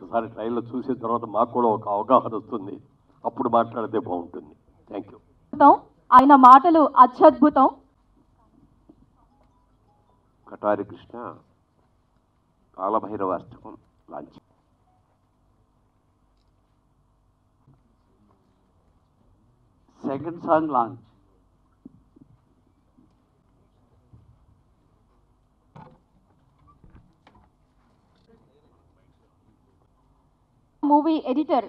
ఒకసారి ట్రైన్లో చూసిన తర్వాత మాకు కూడా ఒక అవగాహన వస్తుంది అప్పుడు మాట్లాడితే బాగుంటుంది థ్యాంక్ యూ అద్భుతం. ఆయన మాటలు అత్యద్భుతం Katari Krishna Kalabhairava Ashtakam launch second song launch movie editor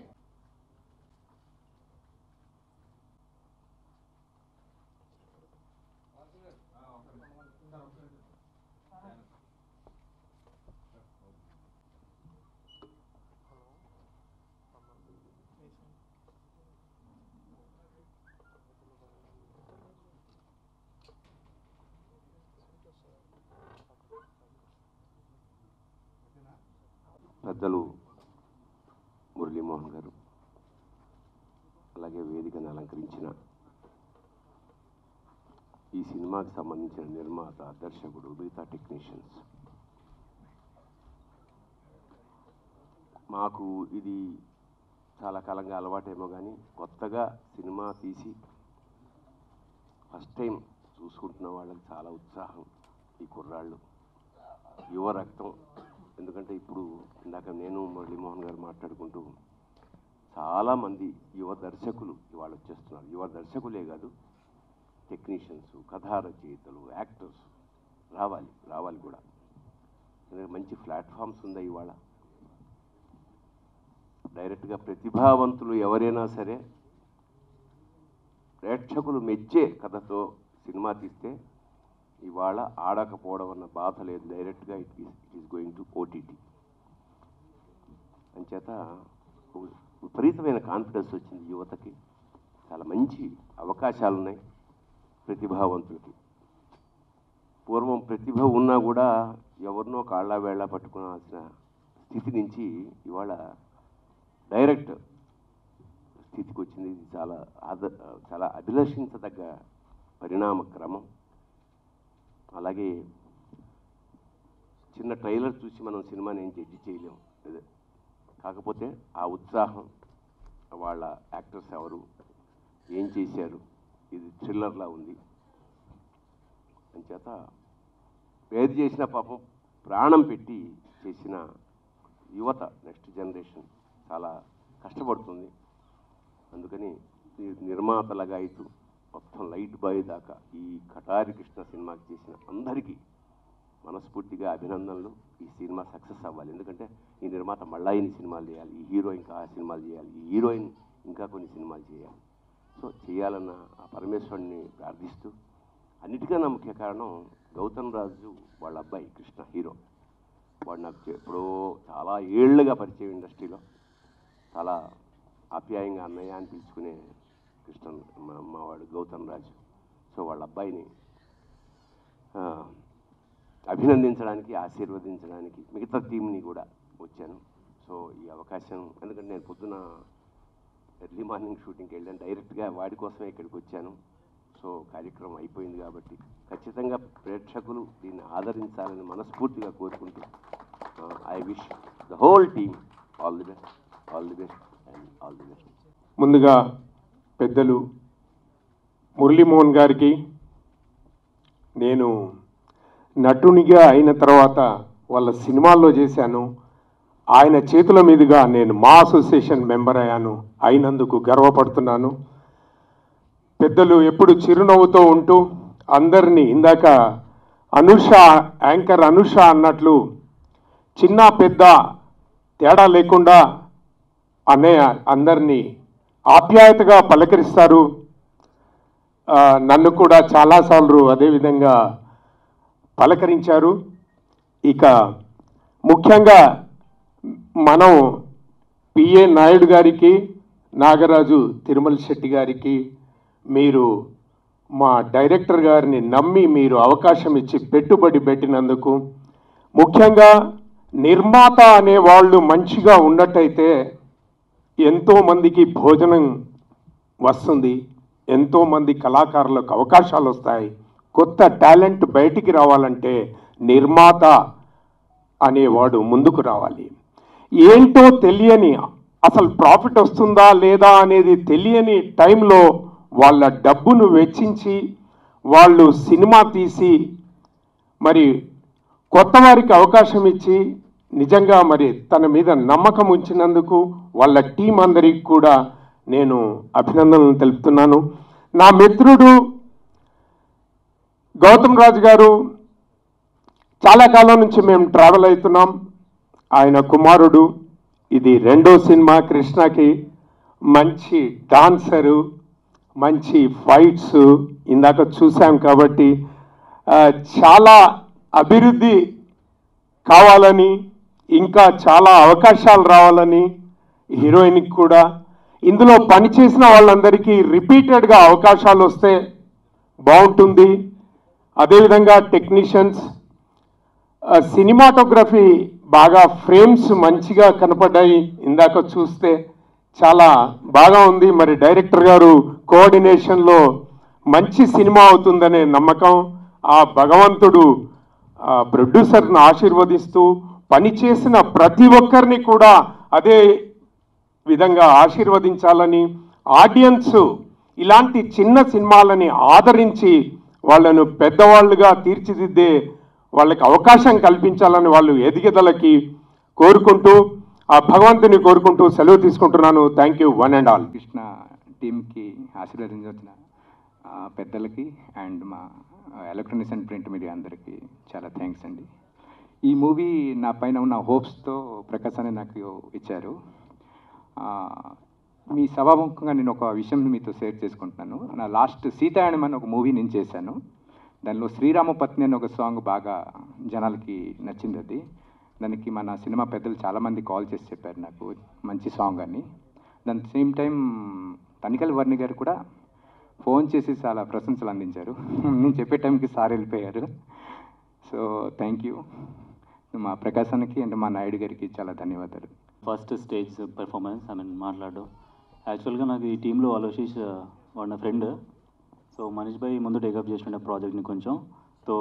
పెద్దలు మురళీమోహన్ గారు అలాగే వేదికను అలంకరించిన ఈ సినిమాకి సంబంధించిన నిర్మాత దర్శకుడు మిగతా టెక్నీషియన్స్ మాకు ఇది చాలా కాలంగా అలవాటేమో కానీ కొత్తగా సినిమా తీసి ఫస్ట్ టైం చూసుకుంటున్న వాళ్ళకి చాలా ఉత్సాహం ఈ కుర్రాళ్ళు యువ రక్తం ఎందుకంటే ఇప్పుడు ఇందాక నేను మురళీమోహన్ గారు మాట్లాడుకుంటూ చాలామంది యువ దర్శకులు ఇవాళ వచ్చేస్తున్నారు యువ దర్శకులే కాదు టెక్నీషియన్స్ కథా రచయితలు యాక్టర్స్ రావాలి రావాలి కూడా ఎందుకంటే మంచి ప్లాట్ఫామ్స్ ఉన్నాయి ఇవాళ డైరెక్ట్గా ప్రతిభావంతులు ఎవరైనా సరే ప్రేక్షకులు మెచ్చే కథతో సినిమా తీస్తే ఇవాళ ఆడకపోవడం అన్న బాధ లేదు డైరెక్ట్గా it is it is going to OTT అంచేత ఒక విపరీతమైన కాన్ఫిడెన్స్ వచ్చింది యువతకి చాలా మంచి అవకాశాలు ఉన్నాయి ప్రతిభావంతులకి పూర్వం ప్రతిభ ఉన్నా కూడా ఎవరినో కాళ్ళ వేళ్ళ పట్టుకోవాల్సిన స్థితి నుంచి ఇవాళ డైరెక్ట్ స్థితికి వచ్చింది ఇది చాలా ఆద చాలా అభిలషించదగ్గ పరిణామ క్రమం అలాగే చిన్న ట్రైలర్ చూసి మనం సినిమాని ఏం జడ్జి చేయలేం అదే. కాకపోతే ఆ ఉత్సాహం వాళ్ళ యాక్టర్స్ ఎవరు ఏం చేశారు ఇది థ్రిల్లర్లా ఉంది అంచేత ఏది చేసిన పాపం ప్రాణం పెట్టి చేసిన యువత నెక్స్ట్ జనరేషన్ చాలా కష్టపడుతుంది అందుకని ఈ నిర్మాతలుగా ఇటు మొత్తం లైట్ బాయ్ దాకా ఈ కటారి కృష్ణ సినిమాకి చేసిన అందరికీ మనస్ఫూర్తిగా అభినందనలు ఈ సినిమా సక్సెస్ అవ్వాలి ఎందుకంటే ఈ నిర్మాత మళ్ళా ఇన్ని సినిమాలు చేయాలి ఈ హీరో ఇంకా ఆ సినిమాలు చేయాలి ఈ హీరోయిన్ ఇంకా కొన్ని సినిమాలు చేయాలి సో చేయాలన్న ఆ పరమేశ్వరుని ప్రార్థిస్తూ అన్నిటికన్నా ముఖ్య కారణం గౌతమ్ రాజు వాళ్ళ అబ్బాయి కృష్ణ హీరో వాడు నాకు చె- ఎప్పుడో చాలా ఏళ్ళుగా పరిచయం ఇండస్ట్రీలో చాలా ఆప్యాయంగా అన్నయ్య అని పిలుచుకునే కృష్ణ మా అమ్మవాడు గౌతమ్ రాజు సో వాళ్ళ అబ్బాయిని ఆ, అభినందించడానికి ఆశీర్వదించడానికి మిగతా టీంని కూడా వచ్చాను సో ఈ అవకాశం ఎందుకంటే నేను పొద్దున ఎర్లీ మార్నింగ్ షూటింగ్కి వెళ్ళాను డైరెక్ట్గా వాడి కోసమే ఇక్కడికి వచ్చాను సో కార్యక్రమం అయిపోయింది కాబట్టి ఖచ్చితంగా ప్రేక్షకులు దీన్ని ఆదరించాలని మనస్ఫూర్తిగా కోరుకుంటూ I wish the whole team all the best all the best and all the best ముందుగా పెద్దలు మురళీమోహన్ గారికి నేను నటునిగా అయిన తర్వాత వాళ్ళ సినిమాల్లో చేశాను ఆయన చేతుల మీదుగా నేను మా అసోసియేషన్ మెంబర్ అయ్యాను అయినందుకు గర్వపడుతున్నాను పెద్దలు ఎప్పుడు చిరునవ్వుతో ఉంటూ అందరినీ ఇందాక అనుష యాంకర్ అనుష అన్నట్లు చిన్న పెద్ద తేడా లేకుండా అన్నయ్య అందరినీ ఆప్యాయతగా పలకరిస్తారు ఆ, నన్ను కూడా చాలాసార్లు అదేవిధంగా పలకరించారు ఇక ముఖ్యంగా మనం పిఏ నాయుడు గారికి నాగరాజు తిరుమల శెట్టి గారికి మీరు మా డైరెక్టర్ గారిని నమ్మి మీరు అవకాశం ఇచ్చి పెట్టుబడి పెట్టినందుకు ముఖ్యంగా నిర్మాత అనే వాళ్ళు మంచిగా ఉన్నట్టయితే ఎంతో మందికి భోజనం వస్తుంది ఎంతో మంది కళాకారులకు అవకాశాలు వస్తాయి కొత్త టాలెంట్ బయటికి రావాలంటే నిర్మాత అనేవాడు ముందుకు రావాలి ఏంటో తెలియని అసలు ప్రాఫిట్ వస్తుందా లేదా అనేది తెలియని టైంలో వాళ్ళ డబ్బును వెచ్చించి వాళ్ళు సినిమా తీసి మరి కొత్త వారికి అవకాశం ఇచ్చి నిజంగా మరి తన మీద నమ్మకం ఉంచినందుకు వాళ్ళ టీం అందరికి కూడా నేను అభినందనలు తెలుపుతున్నాను నా మిత్రుడు గౌతమ్ రాజు గారు చాలా కాలం నుంచి మేము ట్రావెల్ అవుతున్నాం ఆయన కుమారుడు ఇది రెండో సినిమా కృష్ణకి మంచి డాన్సరు మంచి ఫైట్స్ ఇందాక చూసాం కాబట్టి ఆ, చాలా అభివృద్ధి కావాలని ఇంకా చాలా అవకాశాలు రావాలని హీరోయిన్కి కూడా ఇందులో పనిచేసిన వాళ్ళందరికీ రిపీటెడ్గా అవకాశాలు వస్తే బాగుంటుంది అదేవిధంగా టెక్నీషియన్స్ సినిమాటోగ్రఫీ బాగా ఫ్రేమ్స్ మంచిగా కనపడ్డాయి ఇందాక చూస్తే చాలా బాగా ఉంది మరి డైరెక్టర్ గారు కోఆర్డినేషన్లో మంచి సినిమా అవుతుందనే నమ్మకం ఆ భగవంతుడు ఆ ప్రొడ్యూసర్ని ఆశీర్వదిస్తూ పనిచేసిన ప్రతి ఒక్కరిని కూడా అదే విధంగా ఆశీర్వదించాలని ఆడియన్స్ ఇలాంటి చిన్న సినిమాలని ఆదరించి వాళ్ళను పెద్దవాళ్ళుగా తీర్చిదిద్దే వాళ్ళకి అవకాశం కల్పించాలని వాళ్ళు ఎదిగేదలకి కోరుకుంటూ ఆ భగవంతుని కోరుకుంటూ సెలవు తీసుకుంటున్నాను thank you one and all Krishna టీంకి ఆశీర్వదించిన ఆ, పెద్దలకి అండ్ మా ఎలక్ట్రానిక్స్ అండ్ ప్రింట్ మీడియా అందరికీ చాలా థ్యాంక్స్ అండి ఈ మూవీ నా పైన ఉన్న హోప్స్తో ప్రకాశ్ అని నాకు ఇచ్చారు ఆ, మీ సభాముఖంగా నేను ఒక విషయం మీతో షేర్ చేసుకుంటున్నాను నా లాస్ట్ సీతాయనం అని ఒక మూవీ నేను చేశాను దానిలో శ్రీరామ పత్ని అని ఒక సాంగ్ బాగా జనాలకి నచ్చింది అది దానికి మన సినిమా పెద్దలు చాలామంది కాల్ చేసి చెప్పారు నాకు మంచి సాంగ్ అని దాని సేమ్ టైం తనికల్ వర్ణి గారు కూడా ఫోన్ చేసి చాలా ప్రశంసలు అందించారు నేను చెప్పే టైంకి సార్ వెళ్ళిపోయారు సో థ్యాంక్ యూ మా ప్రకాశానికి అండ్ మా నాయుడు గారికి చాలా ధన్యవాదాలు first stage performance I mean మాట్లాడడం యాక్చువల్గా నాకు ఈ టీంలో ఆలోచించ వాడు నా ఫ్రెండ్ సో మనీష్ భాయ్ ముందు టేకప్ చేసిండే ప్రాజెక్ట్ని కొంచెం సో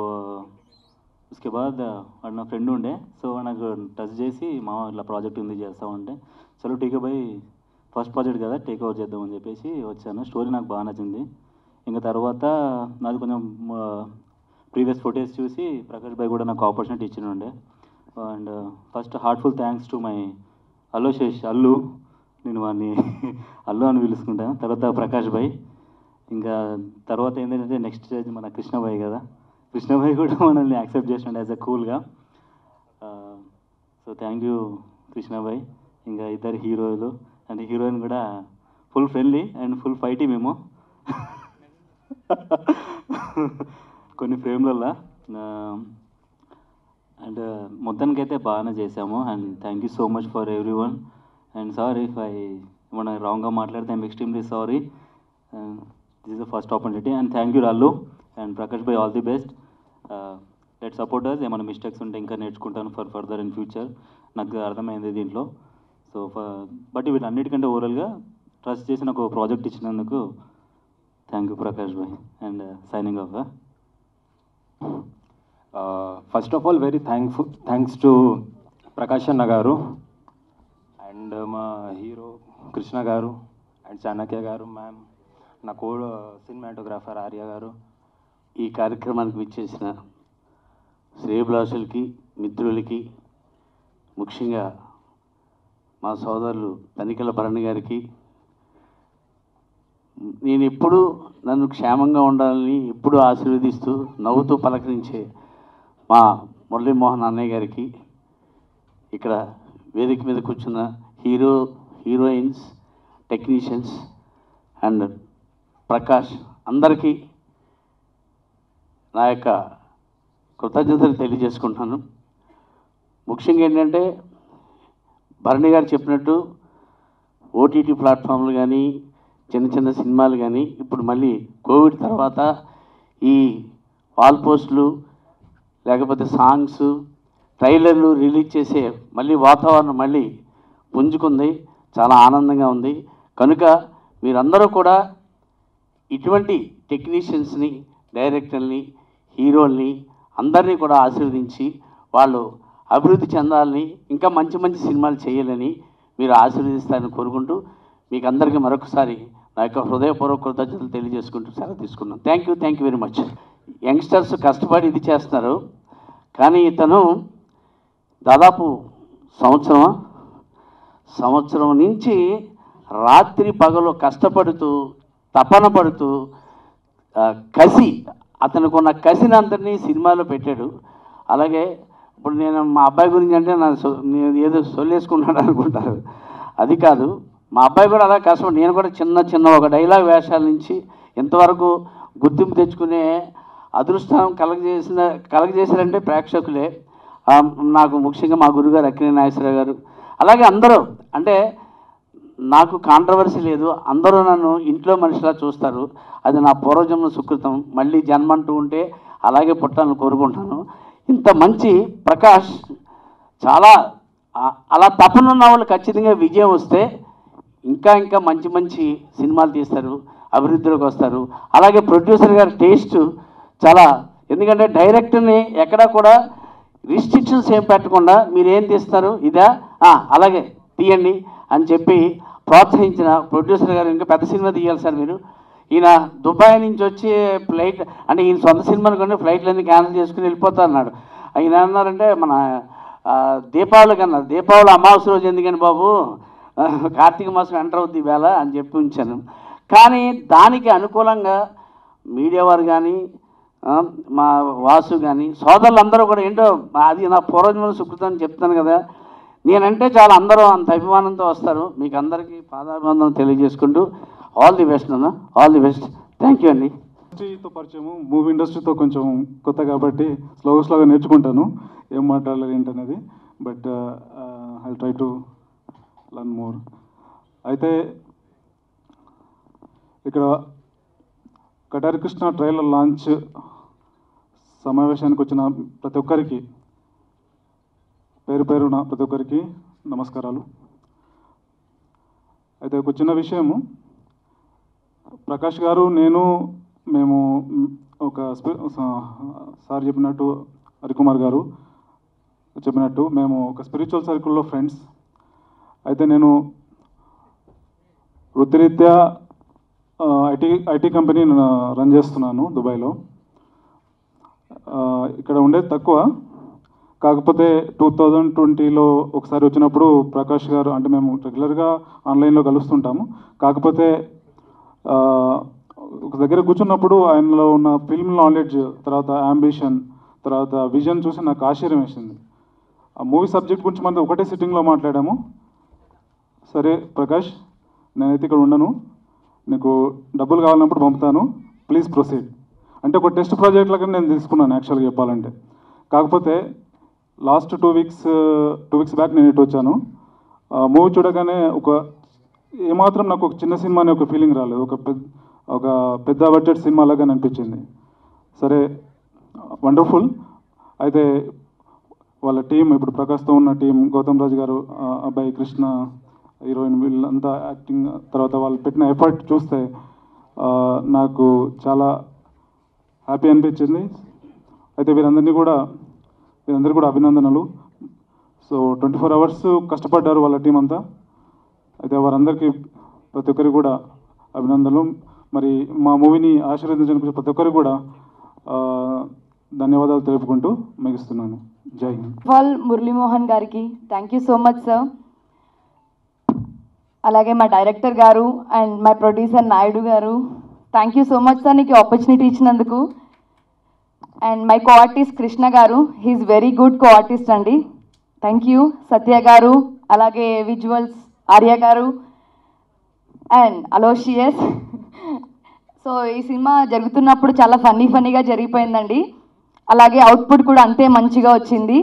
ఉస్కే బాద్ వాడు నా ఫ్రెండ్ ఉండే సో నాకు టచ్ చేసి మా ఇట్లా ప్రాజెక్ట్ ఉంది చేస్తామంటే చలో టీకే భాయ్ ఫస్ట్ ప్రాజెక్ట్ కదా టేక్ ఓవర్ చేద్దామని చెప్పేసి వచ్చాను స్టోరీ నాకు బాగా నచ్చింది ఇంకా తర్వాత నాది కొంచెం ప్రీవియస్ ఫొటేజ్ చూసి ప్రకాష్ భాయ్ కూడా నాకు ఆపర్చునిటీ ఇచ్చిండే and first heartful thanks to my Allu Sesh Allu నేను వాడిని అల్లు అని పిలుచుకుంటాను తర్వాత ప్రకాష్ భాయ్ ఇంకా తర్వాత ఏంటంటే నెక్స్ట్ స్టేజ్ మన కృష్ణభాయ్ కదా కృష్ణభాయ్ కూడా మనల్ని యాక్సెప్ట్ చేసినాడు యాజ్ అ కూల్గా సో థ్యాంక్ యూ కృష్ణభాయ్ ఇంకా ఇద్దరు హీరోలు అండ్ హీరోయిన్ కూడా ఫుల్ ఫ్రెండ్లీ అండ్ ఫుల్ ఫైటీ మేము కొన్ని ఫ్రేమ్లల్లో అండ్ మొత్తానికైతే బాగానే చేసాము and thank you so much for everyone and sorry if I ఏమన్నా రాంగ్గా మాట్లాడితే I'm extremely sorry this is the first opportunity and thank you Allu and Prakash bhai all the best let support us ఏమైనా mistakes ఉంటే ఇంకా నేర్చుకుంటాను for further in future నాకు అర్థమైంది దీంట్లో సో బట్ వీటన్నిటికంటే ఓవరాల్గా ట్రస్ట్ చేసి నాకు ప్రాజెక్ట్ ఇచ్చినందుకు thank you Prakash bhai and signing off first of all very thankful thanks to Prakash అన్న గారు అండ్ మా హీరో కృష్ణ గారు అండ్ చాణక్య గారు మ్యామ్ నా కో సినిమాటోగ్రాఫర్ ఆర్య గారు ఈ కార్యక్రమానికి విచ్చేసిన శ్రేయభిలాషులకి మిత్రులకి ముఖ్యంగా మా సోదరులు తనికల భరణి గారికి నేను ఎప్పుడు నన్ను క్షేమంగా ఉండాలని ఎప్పుడు ఆశీర్వదిస్తూ నవ్వుతూ పలకరించే మా మురళీమోహన్ అన్నయ్య గారికి ఇక్కడ వేదిక మీద కూర్చున్న hero heroines technicians and Prakash అందరికీ నా యొక్క కృతజ్ఞతలు తెలియజేసుకుంటున్నాను ముఖ్యంగా ఏంటంటే భరణి గారు చెప్పినట్టు ఓటీటీ ప్లాట్ఫామ్లు కానీ చిన్న చిన్న సినిమాలు కానీ ఇప్పుడు మళ్ళీ కోవిడ్ తర్వాత ఈ వాల్ పోస్టులు లేకపోతే సాంగ్స్ ట్రైలర్లు రిలీజ్ చేసే మళ్ళీ వాతావరణం మళ్ళీ పుంజుకుంది చాలా ఆనందంగా ఉంది కనుక మీరందరూ కూడా ఇటువంటి టెక్నీషియన్స్ని డైరెక్టర్ని హీరోల్ని అందరినీ కూడా ఆశీర్వదించి వాళ్ళు అభివృద్ధి చెందాలని ఇంకా మంచి మంచి సినిమాలు చేయాలని మీరు ఆశీర్వదిస్తారని కోరుకుంటూ మీకు అందరికీ మరొకసారి నా యొక్క హృదయపూర్వక కృతజ్ఞతలు తెలియజేసుకుంటూ సెలవు తీసుకున్నాను thank you thank you very much youngsters కష్టపడి ఇది చేస్తున్నారు కానీ ఇతను దాదాపు సంవత్సరమా సంవత్సరం నుంచి రాత్రి పగలు కష్టపడుతూ తపన పడుతూ ఆ, కసి అతనికి ఉన్న కసిని అందరినీ సినిమాలో పెట్టాడు అలాగే ఇప్పుడు నేను మా అబ్బాయి గురించి అంటే నా సొ- నేను ఏదో సొల్లేసుకున్నాడు అనుకుంటారు అది కాదు మా అబ్బాయి కూడా అలా కష్టపడి నేను కూడా చిన్న చిన్న ఒక డైలాగ్ వేషాల నుంచి ఇంతవరకు గుర్తింపు తెచ్చుకునే అదృష్టం కలగజేసిన కలగజేశారంటే ప్రేక్షకులే ఆ, నాకు ముఖ్యంగా మా గురుగారు అక్కినే నాగేశ్వరరావు గారు అలాగే అందరూ అంటే నాకు కాంట్రవర్సీ లేదు అందరూ నన్ను ఇంట్లో మనిషిలా చూస్తారు అది నా పూర్వజన్మ సుకృతం మళ్ళీ జన్మ అంటూ ఉంటే అలాగే పుట్టాలని కోరుకుంటాను ఇంత మంచి ప్రకాష్ చాలా ఆ- అలా తపనున్న వాళ్ళు ఖచ్చితంగా విజయం వస్తే ఇంకా ఇంకా మంచి మంచి సినిమాలు తీస్తారు అభివృద్ధిలోకి వస్తారు అలాగే ప్రొడ్యూసర్ గారి టేస్ట్ చాలా ఎందుకంటే డైరెక్టర్ని ఎక్కడా కూడా రిస్ట్రిక్షన్స్ ఏం పెట్టకుండా మీరు ఏం తీస్తారు ఇదా ఆ, అలాగే తీయండి అని చెప్పి ప్రోత్సహించిన ప్రొడ్యూసర్ గారు ఇంకా పెద్ద సినిమా తీయాలి సార్ మీరు ఈయన దుబాయ్ నుంచి వచ్చి ఫ్లైట్ అంటే ఈయన సొంత సినిమాని కొన్ని ఫ్లైట్లన్నీ క్యాన్సిల్ చేసుకుని వెళ్ళిపోతా అన్నాడు ఆయన అన్నారంటే మన ఆ, దీపావళికి అన్నారు దీపావళి అమావాస్య రోజు ఎందుకని బాబు ఆ, కార్తీక మాసం ఎంటర్ అవుద్ది వేళ అని చెప్పి ఉంచాను కానీ దానికి అనుకూలంగా మీడియా వారు కానీ ఆ, మా వాసు కానీ సోదరులందరూ కూడా ఏంటో అది నా పూర్వజన్మ సుకృతం అని చెప్తాను కదా నేనంటే చాలా అందరూ అంత అభిమానంతో వస్తారు మీకు అందరికీ పాదాభివందనం తెలియజేసుకుంటూ ఆల్ ది బెస్ట్ అన్న all the best thank you అండి ఇండస్ట్రీతో పరిచయము మూవీ ఇండస్ట్రీతో కొంచెం కొత్త కాబట్టి స్లోగా స్లోగా నేర్చుకుంటాను ఏం మాట్లాడాలి ఏంటనేది but I try to learn more అయితే ఇక్కడ కటారి కృష్ణ ట్రైలర్ లాంచ్ సమావేశానికి వచ్చిన ప్రతి ఒక్కరికి పేరు పేరున ప్రతి ఒక్కరికి నమస్కారాలు అయితే ఒక చిన్న విషయము ప్రకాష్ గారు నేను మేము మ్, ఒక స్పి- స- సార్ చెప్పినట్టు హరికుమార్ గారు చెప్పినట్టు మేము ఒక స్పిరిచువల్ సర్కిల్లో ఫ్రెండ్స్ అయితే నేను వృత్తిరీత్యా ఆ, ఐటీ ఐటీ కంపెనీ రన్ చేస్తున్నాను దుబాయ్లో ఆ, ఇక్కడ ఉండేది తక్కువ కాకపోతే టూ థౌజండ్ ట్వంటీలో ఒకసారి వచ్చినప్పుడు ప్రకాష్ గారు అంటే మేము రెగ్యులర్గా ఆన్లైన్లో కలుస్తుంటాము కాకపోతే ఆ, ఒక దగ్గర కూర్చున్నప్పుడు ఆయనలో ఉన్న ఫిల్మ్ నాలెడ్జ్ తర్వాత అంబిషన్ తర్వాత విజన్ చూసి నాకు ఆశ్చర్యం వేసింది ఆ మూవీ సబ్జెక్ట్ గురించి మనం ఒకటే సిట్టింగ్లో మాట్లాడాము సరే ప్రకాష్ నేనైతే ఇక్కడ ఉండను నీకు డబ్బులు కావాలన్నప్పుడు పంపుతాను ప్లీజ్ ప్రొసీడ్ అంటే ఒక టెస్ట్ ప్రాజెక్ట్ లాగా నేను తీసుకున్నాను యాక్చువల్గా చెప్పాలంటే కాకపోతే last two weeks two weeks back నేను ఇటు వచ్చాను మూవీ చూడగానే ఒక ఏమాత్రం నాకు ఒక చిన్న సినిమా అనే ఒక ఫీలింగ్ రాలేదు ఒక పెద్ద ఒక పెద్ద బడ్జెట్ సినిమా లాగా అనిపించింది సరే వండర్ఫుల్ అయితే వాళ్ళ టీం ఇప్పుడు ప్రకాష్తో ఉన్న టీం గౌతమ్ రాజు గారు ఆ, అబ్బాయి కృష్ణ హీరోయిన్ వీళ్ళంతా యాక్టింగ్ తర్వాత వాళ్ళు పెట్టిన ఎఫర్ట్ చూస్తే ఆ, నాకు చాలా హ్యాపీ అనిపించింది అయితే వీరందరినీ కూడా వీరందరూ కూడా అభినందనలు సో ట్వంటీ ఫోర్ అవర్స్ కష్టపడ్డారు వాళ్ళ టీం అంతా అయితే వారందరికీ ప్రతి ఒక్కరికి కూడా అభినందనలు మరి మా మూవీని ఆశీర్వదించిన ప్రతి ఒక్కరికి కూడా ఆ, ధన్యవాదాలు తెలుపుకుంటూ ముగిస్తున్నాను జై హింద్ వాల్ మురళీమోహన్ గారికి thank you so much sir అలాగే మా డైరెక్టర్ గారు అండ్ మై ప్రొడ్యూసర్ నాయుడు గారు thank you so much sir నీకు ఆపర్చునిటీ ఇచ్చినందుకు and my co artist Krishna గారు he's very good co artist అండి థ్యాంక్ యూ సత్య గారు అలాగే విజువల్స్ ఆర్య గారు అండ్ అలోషియస్ సో ఈ సినిమా జరుగుతున్నప్పుడు చాలా ఫన్నీ ఫన్నీగా జరిగిపోయిందండి అలాగే అవుట్పుట్ కూడా అంతే మంచిగా వచ్చింది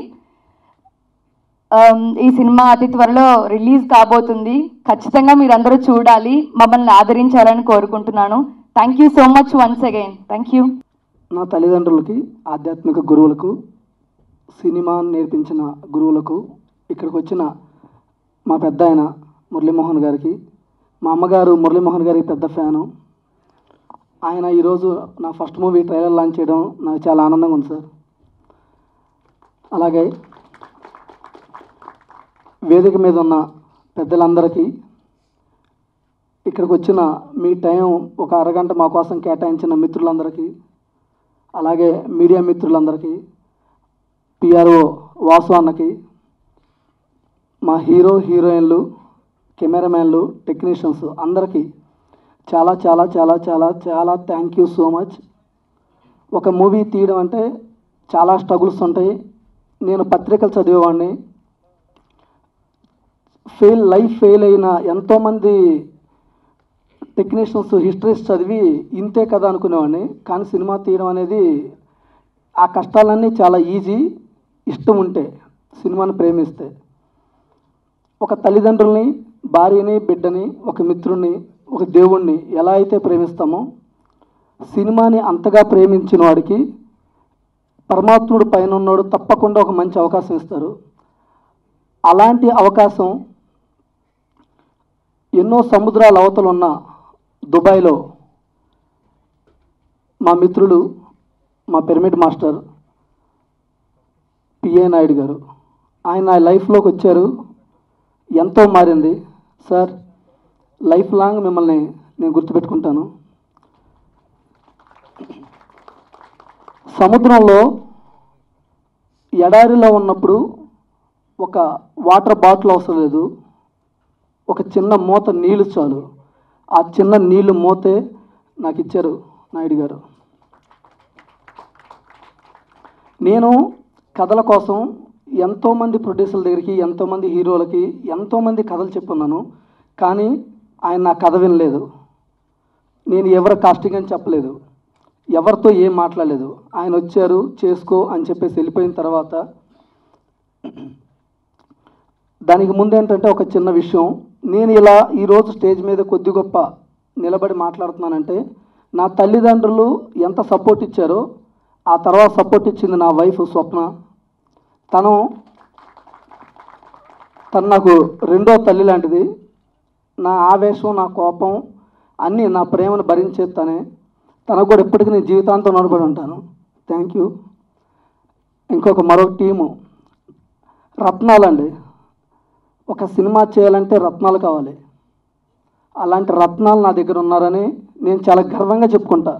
Um, ఈ సినిమా అతి త్వరలో రిలీజ్ కాబోతుంది ఖచ్చితంగా మీరందరూ చూడాలి మమ్మల్ని ఆదరించాలని కోరుకుంటున్నాను thank you so much once again thank you నా తల్లిదండ్రులకి ఆధ్యాత్మిక గురువులకు సినిమా నేర్పించిన గురువులకు ఇక్కడికి వచ్చిన మా పెద్ద ఆయన మురళీమోహన్ గారికి మా అమ్మగారు మురళీమోహన్ గారికి పెద్ద ఫ్యాను ఆయన ఈరోజు నా ఫస్ట్ మూవీ ట్రైలర్ లాంచ్ చేయడం నాకు చాలా ఆనందంగా ఉంది సార్ అలాగే వేదిక మీద ఉన్న పెద్దలందరికీ ఇక్కడికి వచ్చిన మీ టైం ఒక అరగంట మా కోసం కేటాయించిన మిత్రులందరికీ అలాగే మీడియా మిత్రులందరికీ పిఆర్ఓ వాసు అన్నకి మా హీరో హీరోయిన్లు కెమెరామ్యాన్లు టెక్నీషియన్స్ అందరికీ చాలా చాలా చాలా చాలా చాలా థ్యాంక్ యూ సో మచ్ ఒక మూవీ తీయడం అంటే చాలా స్ట్రగుల్స్ ఉంటాయి నేను పత్రికలు చదివేవాడిని ఫెయిల్ లైఫ్ ఫెయిల్ అయిన ఎంతోమంది టెక్నీషియన్స్ హిస్టరీస్ చదివి ఇంతే కదా అనుకునేవాడిని కానీ సినిమా తీయడం అనేది ఆ కష్టాలన్నీ చాలా ఈజీ ఇష్టం ఉంటే సినిమాని ప్రేమిస్తే ఒక తల్లిదండ్రుల్ని భార్యని బిడ్డని ఒక మిత్రుణ్ణి ఒక దేవుణ్ణి ఎలా అయితే ప్రేమిస్తామో సినిమాని అంతగా ప్రేమించిన వాడికి పరమాత్ముడు పైన ఉన్నోడు తప్పకుండా ఒక మంచి అవకాశం ఇస్తారు అలాంటి అవకాశం ఎన్నో సముద్రాల అవతల ఉన్న దుబాయ్లో మా మిత్రులు మా పిరమిడ్ మాస్టర్ పిఏ నాయుడు గారు ఆయన నా లైఫ్లోకి వచ్చారు ఎంతో మారింది సార్ లైఫ్ లాంగ్ మిమ్మల్ని నేను గుర్తుపెట్టుకుంటాను సముద్రంలో ఎడారిలో ఉన్నప్పుడు ఒక వాటర్ బాటిల్ అవసరం లేదు ఒక చిన్న మూత నీళ్ళు చాలు ఆ చిన్న నీళ్ళు మూతే నాకు ఇచ్చారు నాయుడు గారు నేను కథల కోసం ఎంతోమంది ప్రొడ్యూసర్ల దగ్గరికి ఎంతోమంది హీరోలకి ఎంతోమంది కథలు చెప్పున్నాను కానీ ఆయన నా కథ వినలేదు నేను ఎవరు కాస్టింగ్ అని చెప్పలేదు ఎవరితో ఏం మాట్లాడలేదు ఆయన వచ్చారు చేసుకో అని చెప్పేసి వెళ్ళిపోయిన తర్వాత దానికి ముందు ఏంటంటే ఒక చిన్న విషయం నేను ఇలా ఈరోజు స్టేజ్ మీద కొద్ది గొప్ప నిలబడి మాట్లాడుతున్నానంటే నా తల్లిదండ్రులు ఎంత సపోర్ట్ ఇచ్చారో ఆ తర్వాత సపోర్ట్ ఇచ్చింది నా వైఫ్ స్వప్న తను తను నాకు రెండో తల్లి లాంటిది నా ఆవేశం నా కోపం అన్నీ నా ప్రేమను భరించేది తనే తనకు కూడా ఎప్పటికీ నేను జీవితాంతం నడబడి ఉంటాను థ్యాంక్ యూ ఇంకొక మరొక టీము రత్నాలండి ఒక సినిమా చేయాలంటే రత్నాలు కావాలి అలాంటి రత్నాలు నా దగ్గర ఉన్నారని నేను చాలా గర్వంగా చెప్పుకుంటా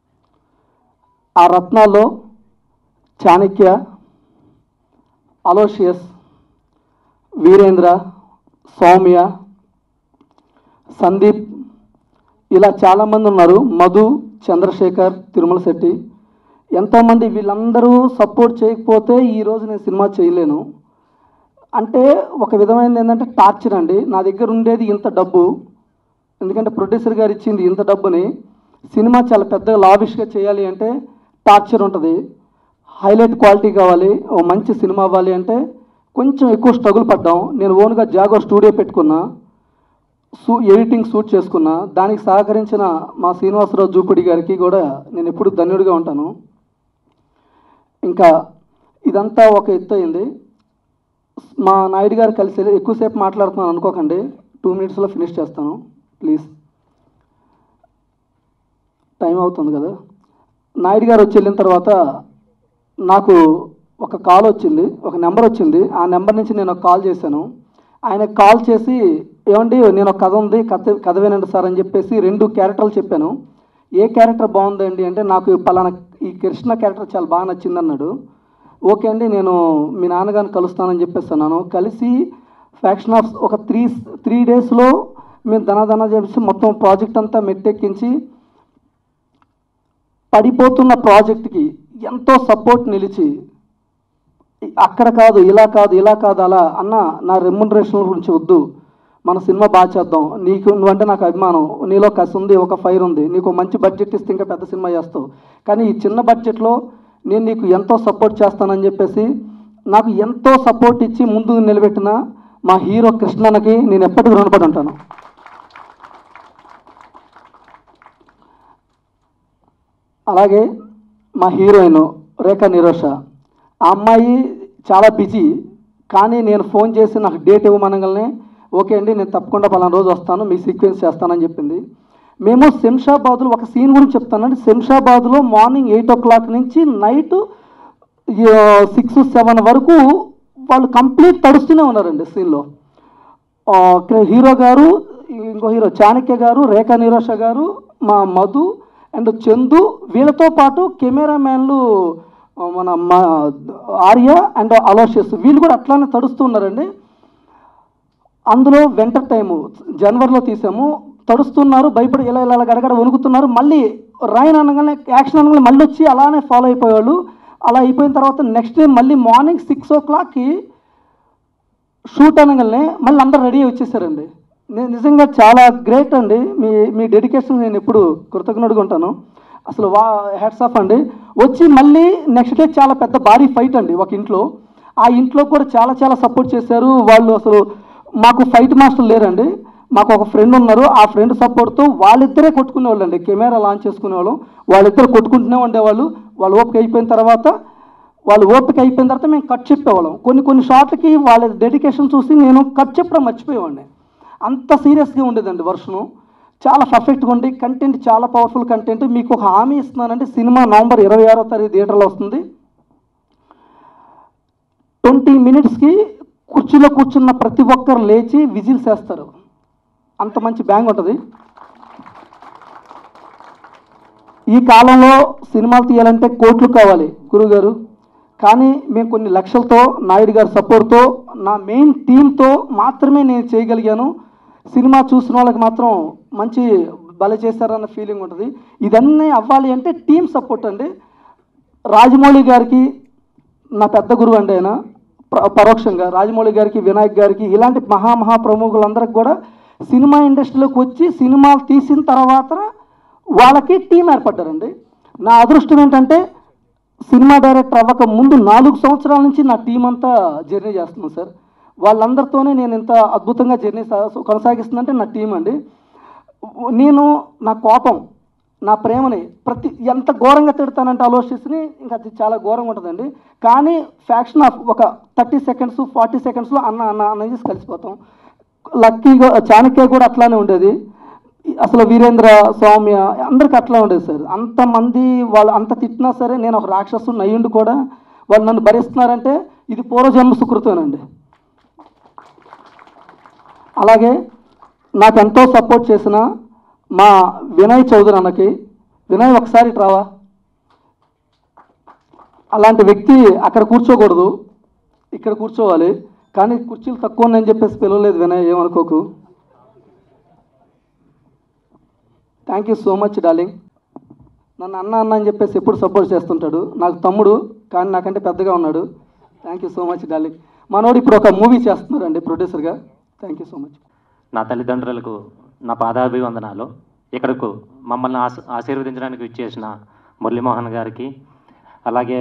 ఆ రత్నాల్లో చాణక్య అలోషియస్ వీరేంద్ర సౌమ్య సందీప్ ఇలా చాలామంది ఉన్నారు మధు చంద్రశేఖర్ తిరుమల శెట్టి ఎంతోమంది వీళ్ళందరూ సపోర్ట్ చేయకపోతే ఈరోజు నేను సినిమా చేయలేను అంటే ఒక విధమైనది ఏంటంటే టార్చర్ అండి నా దగ్గర ఉండేది ఇంత డబ్బు ఎందుకంటే ప్రొడ్యూసర్ గారు ఇచ్చింది ఇంత డబ్బుని సినిమా చాలా పెద్దగా లావిష్గా చేయాలి అంటే టార్చర్ ఉంటుంది హైలైట్ క్వాలిటీ కావాలి ఓ మంచి సినిమా అవ్వాలి అంటే కొంచెం ఎక్కువ స్ట్రగుల్ పడ్డాం నేను ఓన్గా జాగో స్టూడియో పెట్టుకున్నా సూ ఎడిటింగ్ షూట్ చేసుకున్నా దానికి సహకరించిన మా శ్రీనివాసరావు జూపిడి గారికి కూడా నేను ఎప్పుడు ధన్యుడిగా ఉంటాను ఇంకా ఇదంతా ఒక ఎత్తు అయింది మా నాయుడు గారు కలిసి ఎక్కువసేపు మాట్లాడుతున్నాను అనుకోకండి టూ మినిట్స్లో ఫినిష్ చేస్తాను ప్లీజ్ టైం అవుతుంది కదా నాయుడు గారు వచ్చి వెళ్ళిన తర్వాత నాకు ఒక కాల్ వచ్చింది ఒక నెంబర్ వచ్చింది ఆ నెంబర్ నుంచి నేను ఒక కాల్ చేశాను ఆయన కాల్ చేసి ఏమండి నేను ఒక కథ ఉంది కథ కథ వినండి సార్ అని చెప్పేసి రెండు క్యారెక్టర్లు చెప్పాను ఏ క్యారెక్టర్ బాగుందండి అంటే నాకు పలానా ఈ కృష్ణ క్యారెక్టర్ చాలా బాగా నచ్చింది అన్నాడు ఓకే అండి నేను మీ నాన్నగారిని కలుస్తానని చెప్పేసి అన్నాను కలిసి ఫ్యాక్షన్ ఆఫ్ ఒక త్రీ త్రీ డేస్లో మేము ధనాధన చేసి మొత్తం ప్రాజెక్ట్ అంతా మెట్టెక్కించి పడిపోతున్న ప్రాజెక్ట్కి ఎంతో సపోర్ట్ నిలిచి అక్కడ కాదు ఇలా కాదు ఇలా కాదు అలా అన్న నా రెమ్యునరేషన్ గురించి వద్దు మన సినిమా బాగా చేద్దాం నీకు నువ్వంటే నాకు అభిమానం నీలో కసి ఉంది ఒక ఫైర్ ఉంది నీకు మంచి బడ్జెట్ ఇస్తే ఇంకా పెద్ద సినిమా చేస్తావు కానీ ఈ చిన్న బడ్జెట్లో నేను నీకు ఎంతో సపోర్ట్ చేస్తానని చెప్పేసి నాకు ఎంతో సపోర్ట్ ఇచ్చి ముందు నిలబెట్టిన మా హీరో కృష్ణన్నకి నేను ఎప్పటికీ రుణపడి ఉంటాను అలాగే మా హీరోయిన్ రేఖా నిరోష ఆ అమ్మాయి చాలా బిజీ కానీ నేను ఫోన్ చేసి నాకు డేట్ ఇవ్వమనగానే ఓకే అండి నేను తప్పకుండా పలానా రోజు వస్తాను మీ సీక్వెన్స్ చేస్తానని చెప్పింది మేము శంషాబాద్లో ఒక సీన్ గురించి చెప్తానండి శంషాబాద్లో మార్నింగ్ ఎయిట్ ఓ క్లాక్ నుంచి నైట్ సిక్స్ సెవెన్ వరకు వాళ్ళు కంప్లీట్ తడుస్తూనే ఉన్నారండి సీన్లో హీరో గారు ఇంకో హీరో చాణక్య గారు రేఖా నిరోష గారు మా మధు అండ్ చందు వీళ్ళతో పాటు కెమెరామ్యాన్లు ఆ, మన మా ఆర్య అండ్ అలోషియస్ వీళ్ళు కూడా అట్లానే తడుస్తూ ఉన్నారండి అందులో వెంటర్ టైము జనవరిలో తీసాము తడుస్తున్నారు భయపడి ఇలా ఇలా ఇలా గడగడ వణుకుతున్నారు మళ్ళీ రాయన్ అనగానే యాక్షన్ అనగానే మళ్ళీ వచ్చి అలానే ఫాలో అయిపోయేవాళ్ళు అలా అయిపోయిన తర్వాత నెక్స్ట్ డే మళ్ళీ మార్నింగ్ సిక్స్ ఓ క్లాక్కి షూట్ అనగానే మళ్ళీ అందరు రెడీ అయి వచ్చేసారండి నేను నిజంగా చాలా గ్రేట్ అండి మీ మీ డెడికేషన్ నేను ఎప్పుడు కృతజ్ఞుడిగా ఉంటాను అసలు వా హెడ్స్ ఆఫ్ అండి వచ్చి మళ్ళీ నెక్స్ట్ డే చాలా పెద్ద భారీ ఫైట్ అండి ఒక ఇంట్లో ఆ ఇంట్లో కూడా చాలా చాలా సపోర్ట్ చేశారు వాళ్ళు అసలు మాకు ఫైట్ మాస్టర్ లేరండి మాకు ఒక ఫ్రెండ్ ఉన్నారు ఆ ఫ్రెండ్ సపోర్ట్తో వాళ్ళిద్దరే కొట్టుకునేవాళ్ళు అండి కెమెరా లాంచ్ చేసుకునేవాళ్ళం వాళ్ళిద్దరు కొట్టుకుంటూనే ఉండేవాళ్ళు వాళ్ళు ఓపిక అయిపోయిన తర్వాత వాళ్ళు ఓపిక అయిపోయిన తర్వాత మేము కట్ చెప్పేవాళ్ళం కొన్ని కొన్ని షార్ట్లకి వాళ్ళ డెడికేషన్ చూసి నేను కట్ చెప్పడం మర్చిపోయేవాడిని అంత సీరియస్గా ఉండేదండి వర్షను చాలా పర్ఫెక్ట్గా ఉండి కంటెంట్ చాలా పవర్ఫుల్ కంటెంట్ మీకు ఒక హామీ ఇస్తున్నానంటే సినిమా నవంబర్ ఇరవై ఆరో తారీఖు థియేటర్లో వస్తుంది ట్వంటీ మినిట్స్కి కుర్చీలో కూర్చున్న ప్రతి ఒక్కరు లేచి విజిల్స్ వేస్తారు అంత మంచి బ్యాంగ్ ఉంటుంది ఈ కాలంలో సినిమాలు తీయాలంటే కోట్లు కావాలి గురుగారు కానీ మేము కొన్ని లక్షలతో నాయుడు గారి సపోర్ట్తో నా మెయిన్ టీంతో మాత్రమే నేను చేయగలిగాను సినిమా చూసిన వాళ్ళకి మాత్రం మంచి బల చేశారన్న ఫీలింగ్ ఉంటుంది ఇదన్నీ అవ్వాలి అంటే టీం సపోర్ట్ అండి రాజమౌళి గారికి నా పెద్ద గురువు అండి ఆయన ప్ర- పరోక్షంగా రాజమౌళి గారికి వినాయక్ గారికి ఇలాంటి మహా మహా ప్రముఖులందరికి కూడా సినిమా ఇండస్ట్రీలోకి వచ్చి సినిమాలు తీసిన తర్వాత వాళ్ళకి టీం ఏర్పడ్డారండి నా అదృష్టం ఏంటంటే సినిమా డైరెక్టర్ అవ్వక ముందు నాలుగు సంవత్సరాల నుంచి నా టీం అంతా జర్నీ చేస్తున్నాను సార్ వాళ్ళందరితోనే నేను ఇంత అద్భుతంగా జర్నీ సా- కొనసాగిస్తుందంటే నా టీం అండి నేను నా కోపం నా ప్రేమని ప్రతి ఎంత ఘోరంగా తిడతానంటే ఆలోచిస్తే ఇంకా అది చాలా ఘోరంగా ఉంటుందండి కానీ ఫ్యాక్షన్ ఆఫ్ ఒక థర్టీ సెకండ్స్ ఫార్టీ సెకండ్స్లో అన్న అన్న అనేది కలిసిపోతాం లక్కీగా చాణక్య కూడా అట్లానే ఉండేది అసలు వీరేంద్ర సౌమ్య అందరికి అట్లా ఉండేది సార్ అంతమంది వాళ్ళు అంత తిట్టినా సరే నేను ఒక రాక్షసు నయ్యుండి కూడా వాళ్ళు నన్ను భరిస్తున్నారంటే ఇది పూర్వజన్మ సుకృతమేనండి అలాగే నాకు ఎంతో సపోర్ట్ చేసిన మా వినయ్ చౌదరి అన్నకి వినయ్ ఒకసారి ఇటు రావా అలాంటి వ్యక్తి అక్కడ కూర్చోకూడదు ఇక్కడ కూర్చోవాలి కానీ కుర్చీలు తక్కువ ఉన్నాయని చెప్పేసి పిలవలేదు వినయ్ ఏమనుకోకు thank you so much darling నన్ను అన్న అన్న అని చెప్పేసి ఎప్పుడు సపోర్ట్ చేస్తుంటాడు నాకు తమ్ముడు కానీ నాకంటే పెద్దగా ఉన్నాడు thank you so much darling మనోడు ఇప్పుడు ఒక మూవీ చేస్తున్నారండి ప్రొడ్యూసర్గా థ్యాంక్ యూ సో మచ్ నా తల్లిదండ్రులకు నా పాదాభివందనాలు ఇక్కడకు మమ్మల్ని ఆశ ఆశీర్వదించడానికి ఇచ్చేసిన మురళీమోహన్ గారికి అలాగే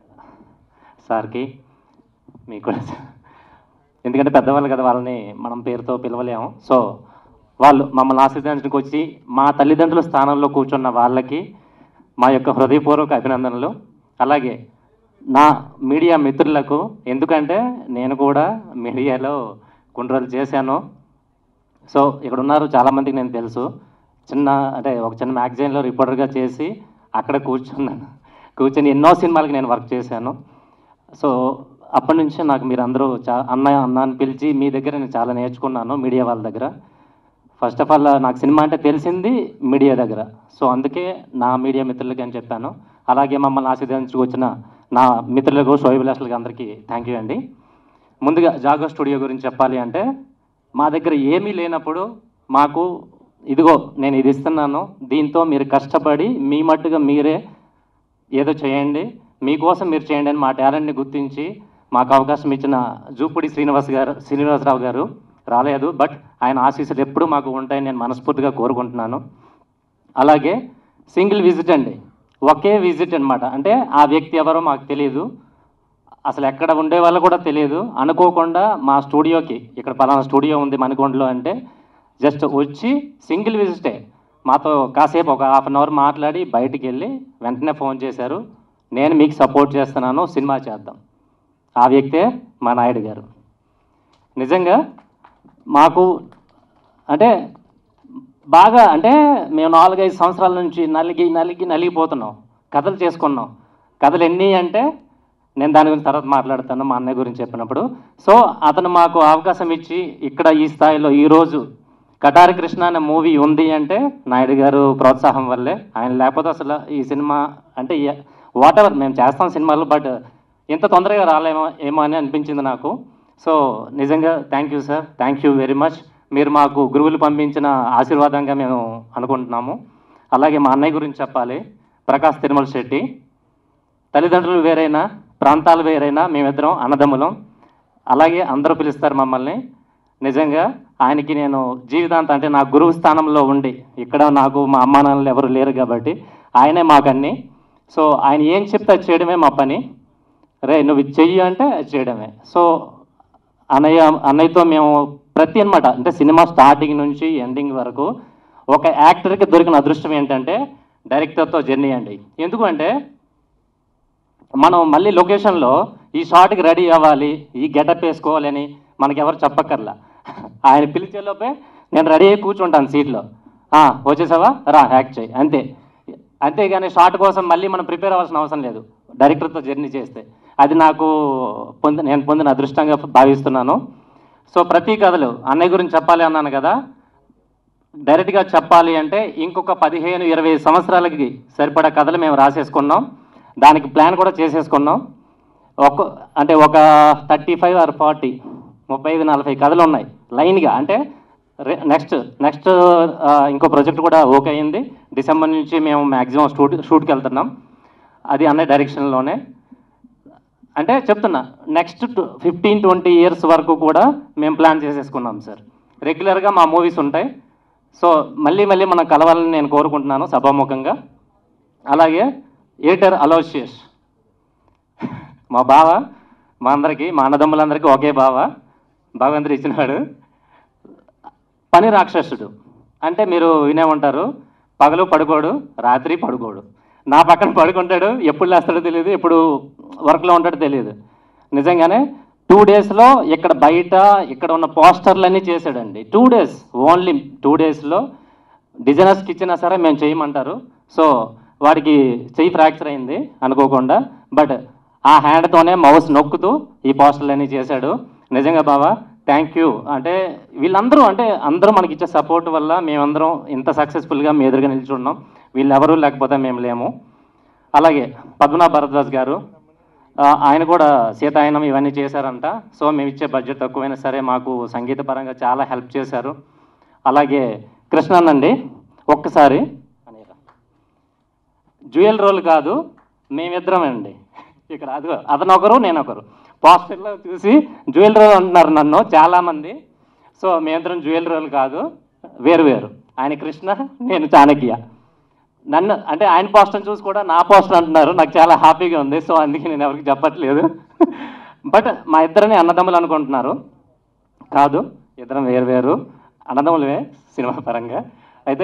సార్కి మీకు కూడా ఎందుకంటే పెద్దవాళ్ళు కదా వాళ్ళని మనం పేరుతో పిలవలేము సో వాళ్ళు మమ్మల్ని ఆశీర్వదించడానికి వచ్చి మా తల్లిదండ్రుల స్థానంలో కూర్చున్న వాళ్ళకి మా యొక్క హృదయపూర్వక అభినందనలు అలాగే నా మీడియా మిత్రులకు ఎందుకంటే నేను కూడా మీడియాలో కొన్ని రోజులు చేశాను సో ఇక్కడ ఉన్నారు చాలామందికి నేను తెలుసు చిన్న అంటే ఒక చిన్న మ్యాగజైన్లో రిపోర్టర్గా చేసి అక్కడ కూర్చున్నాను కూర్చొని ఎన్నో సినిమాలకి నేను వర్క్ చేశాను సో అప్పటి నుంచి నాకు మీరు అందరూ చా అన్న అన్న అని పిలిచి మీ దగ్గర నేను చాలా నేర్చుకున్నాను మీడియా వాళ్ళ దగ్గర ఫస్ట్ ఆఫ్ ఆల్ నాకు సినిమా అంటే తెలిసింది మీడియా దగ్గర సో అందుకే నా మీడియా మిత్రులకి అని చెప్పాను అలాగే మమ్మల్ని ఆశీర్వదించుకు వచ్చిన నా మిత్రులకు శోభిలాషులకి అందరికీ థ్యాంక్ యూ అండి ముందుగా జాగో స్టూడియో గురించి చెప్పాలి అంటే మా దగ్గర ఏమీ లేనప్పుడు మాకు ఇదిగో నేను ఇది ఇస్తున్నాను దీంతో మీరు కష్టపడి మీ మట్టుగా మీరే ఏదో చేయండి మీకోసం మీరు చేయండి అని మా టాలెంట్ని గుర్తించి మాకు అవకాశం ఇచ్చిన జూపుడి శ్రీనివాస్ గారు శ్రీనివాసరావు గారు రాలేదు బట్ ఆయన ఆశీస్సులు ఎప్పుడూ మాకు ఉంటాయని నేను మనస్ఫూర్తిగా కోరుకుంటున్నాను అలాగే సింగిల్ విజిట్ అండి ఒకే విజిట్ అన్నమాట అంటే ఆ వ్యక్తి ఎవరో మాకు తెలియదు అసలు ఎక్కడ ఉండే వాళ్ళు కూడా తెలియదు అనుకోకుండా మా స్టూడియోకి ఇక్కడ పలానా స్టూడియో ఉంది మణికొండలో అంటే జస్ట్ వచ్చి సింగిల్ విజిటే మాతో కాసేపు ఒక హాఫ్ అన్ అవర్ మాట్లాడి బయటికి వెళ్ళి వెంటనే ఫోన్ చేశారు నేను మీకు సపోర్ట్ చేస్తున్నాను సినిమా చేద్దాం ఆ వ్యక్తే మా నాయుడు గారు నిజంగా మాకు అంటే బాగా అంటే మేము నాలుగైదు సంవత్సరాల నుంచి నలిగి నలిగి నలిగిపోతున్నాం కథలు చేసుకున్నాం కథలు ఎన్ని అంటే నేను దాని గురించి తర్వాత మాట్లాడతాను మా అన్నయ్య గురించి చెప్పినప్పుడు సో అతను మాకు అవకాశం ఇచ్చి ఇక్కడ ఈ స్థాయిలో ఈరోజు కటారి కృష్ణ అనే మూవీ ఉంది అంటే నాయుడు గారు ప్రోత్సాహం వల్లే ఆయన లేకపోతే అసలు ఈ సినిమా అంటే వాట్ ఎవర్ మేము చేస్తాం సినిమాలు బట్ ఇంత తొందరగా రాలేమో ఏమో అని అనిపించింది నాకు సో నిజంగా thank you sir thank you very much మీరు మాకు గురువులు పంపించిన ఆశీర్వాదంగా మేము అనుకుంటున్నాము అలాగే మా అన్నయ్య గురించి చెప్పాలి ప్రకాష్ తిరుమల శెట్టి తల్లిదండ్రులు వేరైనా ప్రాంతాలు వేరైనా మేమిద్దరం అన్నదమ్ములం అలాగే అందరూ పిలుస్తారు మమ్మల్ని నిజంగా ఆయనకి నేను జీవితాంతం అంటే నా గురువు స్థానంలో ఉండి ఇక్కడ నాకు మా అమ్మా నాన్నలు ఎవరు లేరు కాబట్టి ఆయనే మాకన్నీ సో ఆయన ఏం చెప్తే అది చేయడమే మా పని రే నువ్వు ఇది చెయ్యి అంటే అది చేయడమే సో అన్నయ్య అన్నయ్యతో మేము ప్రతి అన్నమాట అంటే సినిమా స్టార్టింగ్ నుంచి ఎండింగ్ వరకు ఒక యాక్టర్కి దొరికిన అదృష్టం ఏంటంటే డైరెక్టర్తో జర్నీ అండి ఎందుకంటే మనం మళ్ళీ లొకేషన్లో ఈ షాట్కి రెడీ అవ్వాలి ఈ గెటప్ వేసుకోవాలని మనకి ఎవరు చెప్పక్కర్లా ఆయన పిలిచేలోపే నేను రెడీ అయ్యి కూర్చుంటాను సీట్లో "ఆ, వచ్చేసావా రా హ్యాక్ చేయి అంతే అంతేగాని షాట్ కోసం మళ్ళీ మనం ప్రిపేర్ అవ్వాల్సిన అవసరం లేదు డైరెక్టర్తో జర్నీ చేస్తే అది నాకు పొంది నేను పొందిన అదృష్టంగా భావిస్తున్నాను సో ప్రతి కథలు అన్నయ్య గురించి చెప్పాలి అన్నాను కదా డైరెక్ట్గా చెప్పాలి అంటే ఇంకొక పదిహేను ఇరవై సంవత్సరాలకి సరిపడా కథలు మేము రాసేసుకున్నాం దానికి ప్లాన్ కూడా చేసేసుకున్నాం ఒక అంటే ఒక థర్టీ ఫైవ్ ఆర్ ఫార్టీ ముప్పై ఐదు నలభై కథలు ఉన్నాయి లైన్గా అంటే నెక్స్ట్ నెక్స్ట్ ఇంకో ప్రాజెక్ట్ కూడా ఓకే అయింది డిసెంబర్ నుంచి మేము మ్యాక్సిమం షూట్ షూట్కి వెళ్తున్నాం అది అన్న డైరెక్షన్లోనే అంటే చెప్తున్నా నెక్స్ట్ ఫిఫ్టీన్ ట్వంటీ ఇయర్స్ వరకు కూడా మేము ప్లాన్ చేసేసుకున్నాం సార్ రెగ్యులర్గా మా మూవీస్ ఉంటాయి సో మళ్ళీ మళ్ళీ మనం కలవాలని నేను కోరుకుంటున్నాను సభాముఖంగా అలాగే ఏటర్ అలోషియస్ మా బావ మా అందరికీ మా అన్నదమ్ములందరికీ ఒకే బావ భగవంతుడు ఇచ్చినాడు పని రాక్షసుడు అంటే మీరు వినే ఉంటారు పగలు పడుకోడు రాత్రి పడుకోడు నా పక్కన పడుకుంటాడు ఎప్పుడు లేస్తాడో తెలియదు ఎప్పుడు వర్క్లో ఉంటాడో తెలియదు నిజంగానే టూ డేస్లో ఇక్కడ బయట ఇక్కడ ఉన్న పోస్టర్లన్నీ చేశాడండి టూ డేస్ ఓన్లీ టూ డేస్లో డిజైనర్స్కి ఇచ్చినా సరే మేము చేయమంటారు సో వాడికి చెయ్యి ఫ్రాక్చర్ అయింది అనుకోకుండా బట్ ఆ హ్యాండ్తోనే మౌస్ నొక్కుతూ ఈ పోస్టర్లన్నీ చేశాడు నిజంగా బాబా థ్యాంక్ యూ అంటే వీళ్ళందరూ అంటే అందరూ మనకి ఇచ్చే సపోర్ట్ వల్ల మేమందరం ఇంత సక్సెస్ఫుల్గా మీ ఎదురుగా నిల్చున్నాం వీళ్ళెవరూ లేకపోతే మేము లేము అలాగే పద్మనాభ భరద్వాజ్ గారు ఆ, ఆయన కూడా సీతాయనం ఇవన్నీ చేశారంట సో మేము ఇచ్చే బడ్జెట్ తక్కువైనా సరే మాకు సంగీత పరంగా చాలా హెల్ప్ చేశారు అలాగే కృష్ణన్ అండి ఒక్కసారి జ్యువెల్ రోల్ కాదు మేమిద్దరం అండి ఇక్కడ అదిగో అతను ఒకరు నేను ఒకరు పోస్టర్లో చూసి జ్యువెల్ రోల్ అంటున్నారు నన్ను చాలామంది సో మేమిద్దరం జ్యువెల్ రోల్ కాదు వేరు వేరు ఆయన కృష్ణ నేను చాణక్య నన్ను అంటే ఆయన పోస్టర్ చూసి కూడా నా పోస్టర్ అంటున్నారు నాకు చాలా హ్యాపీగా ఉంది సో అందుకే నేను ఎవరికి చెప్పట్లేదు బట్ మా ఇద్దరిని అన్నదమ్ములు అనుకుంటున్నారు కాదు ఇద్దరం వేరు వేరు అన్నదమ్ములమే సినిమా పరంగా అయితే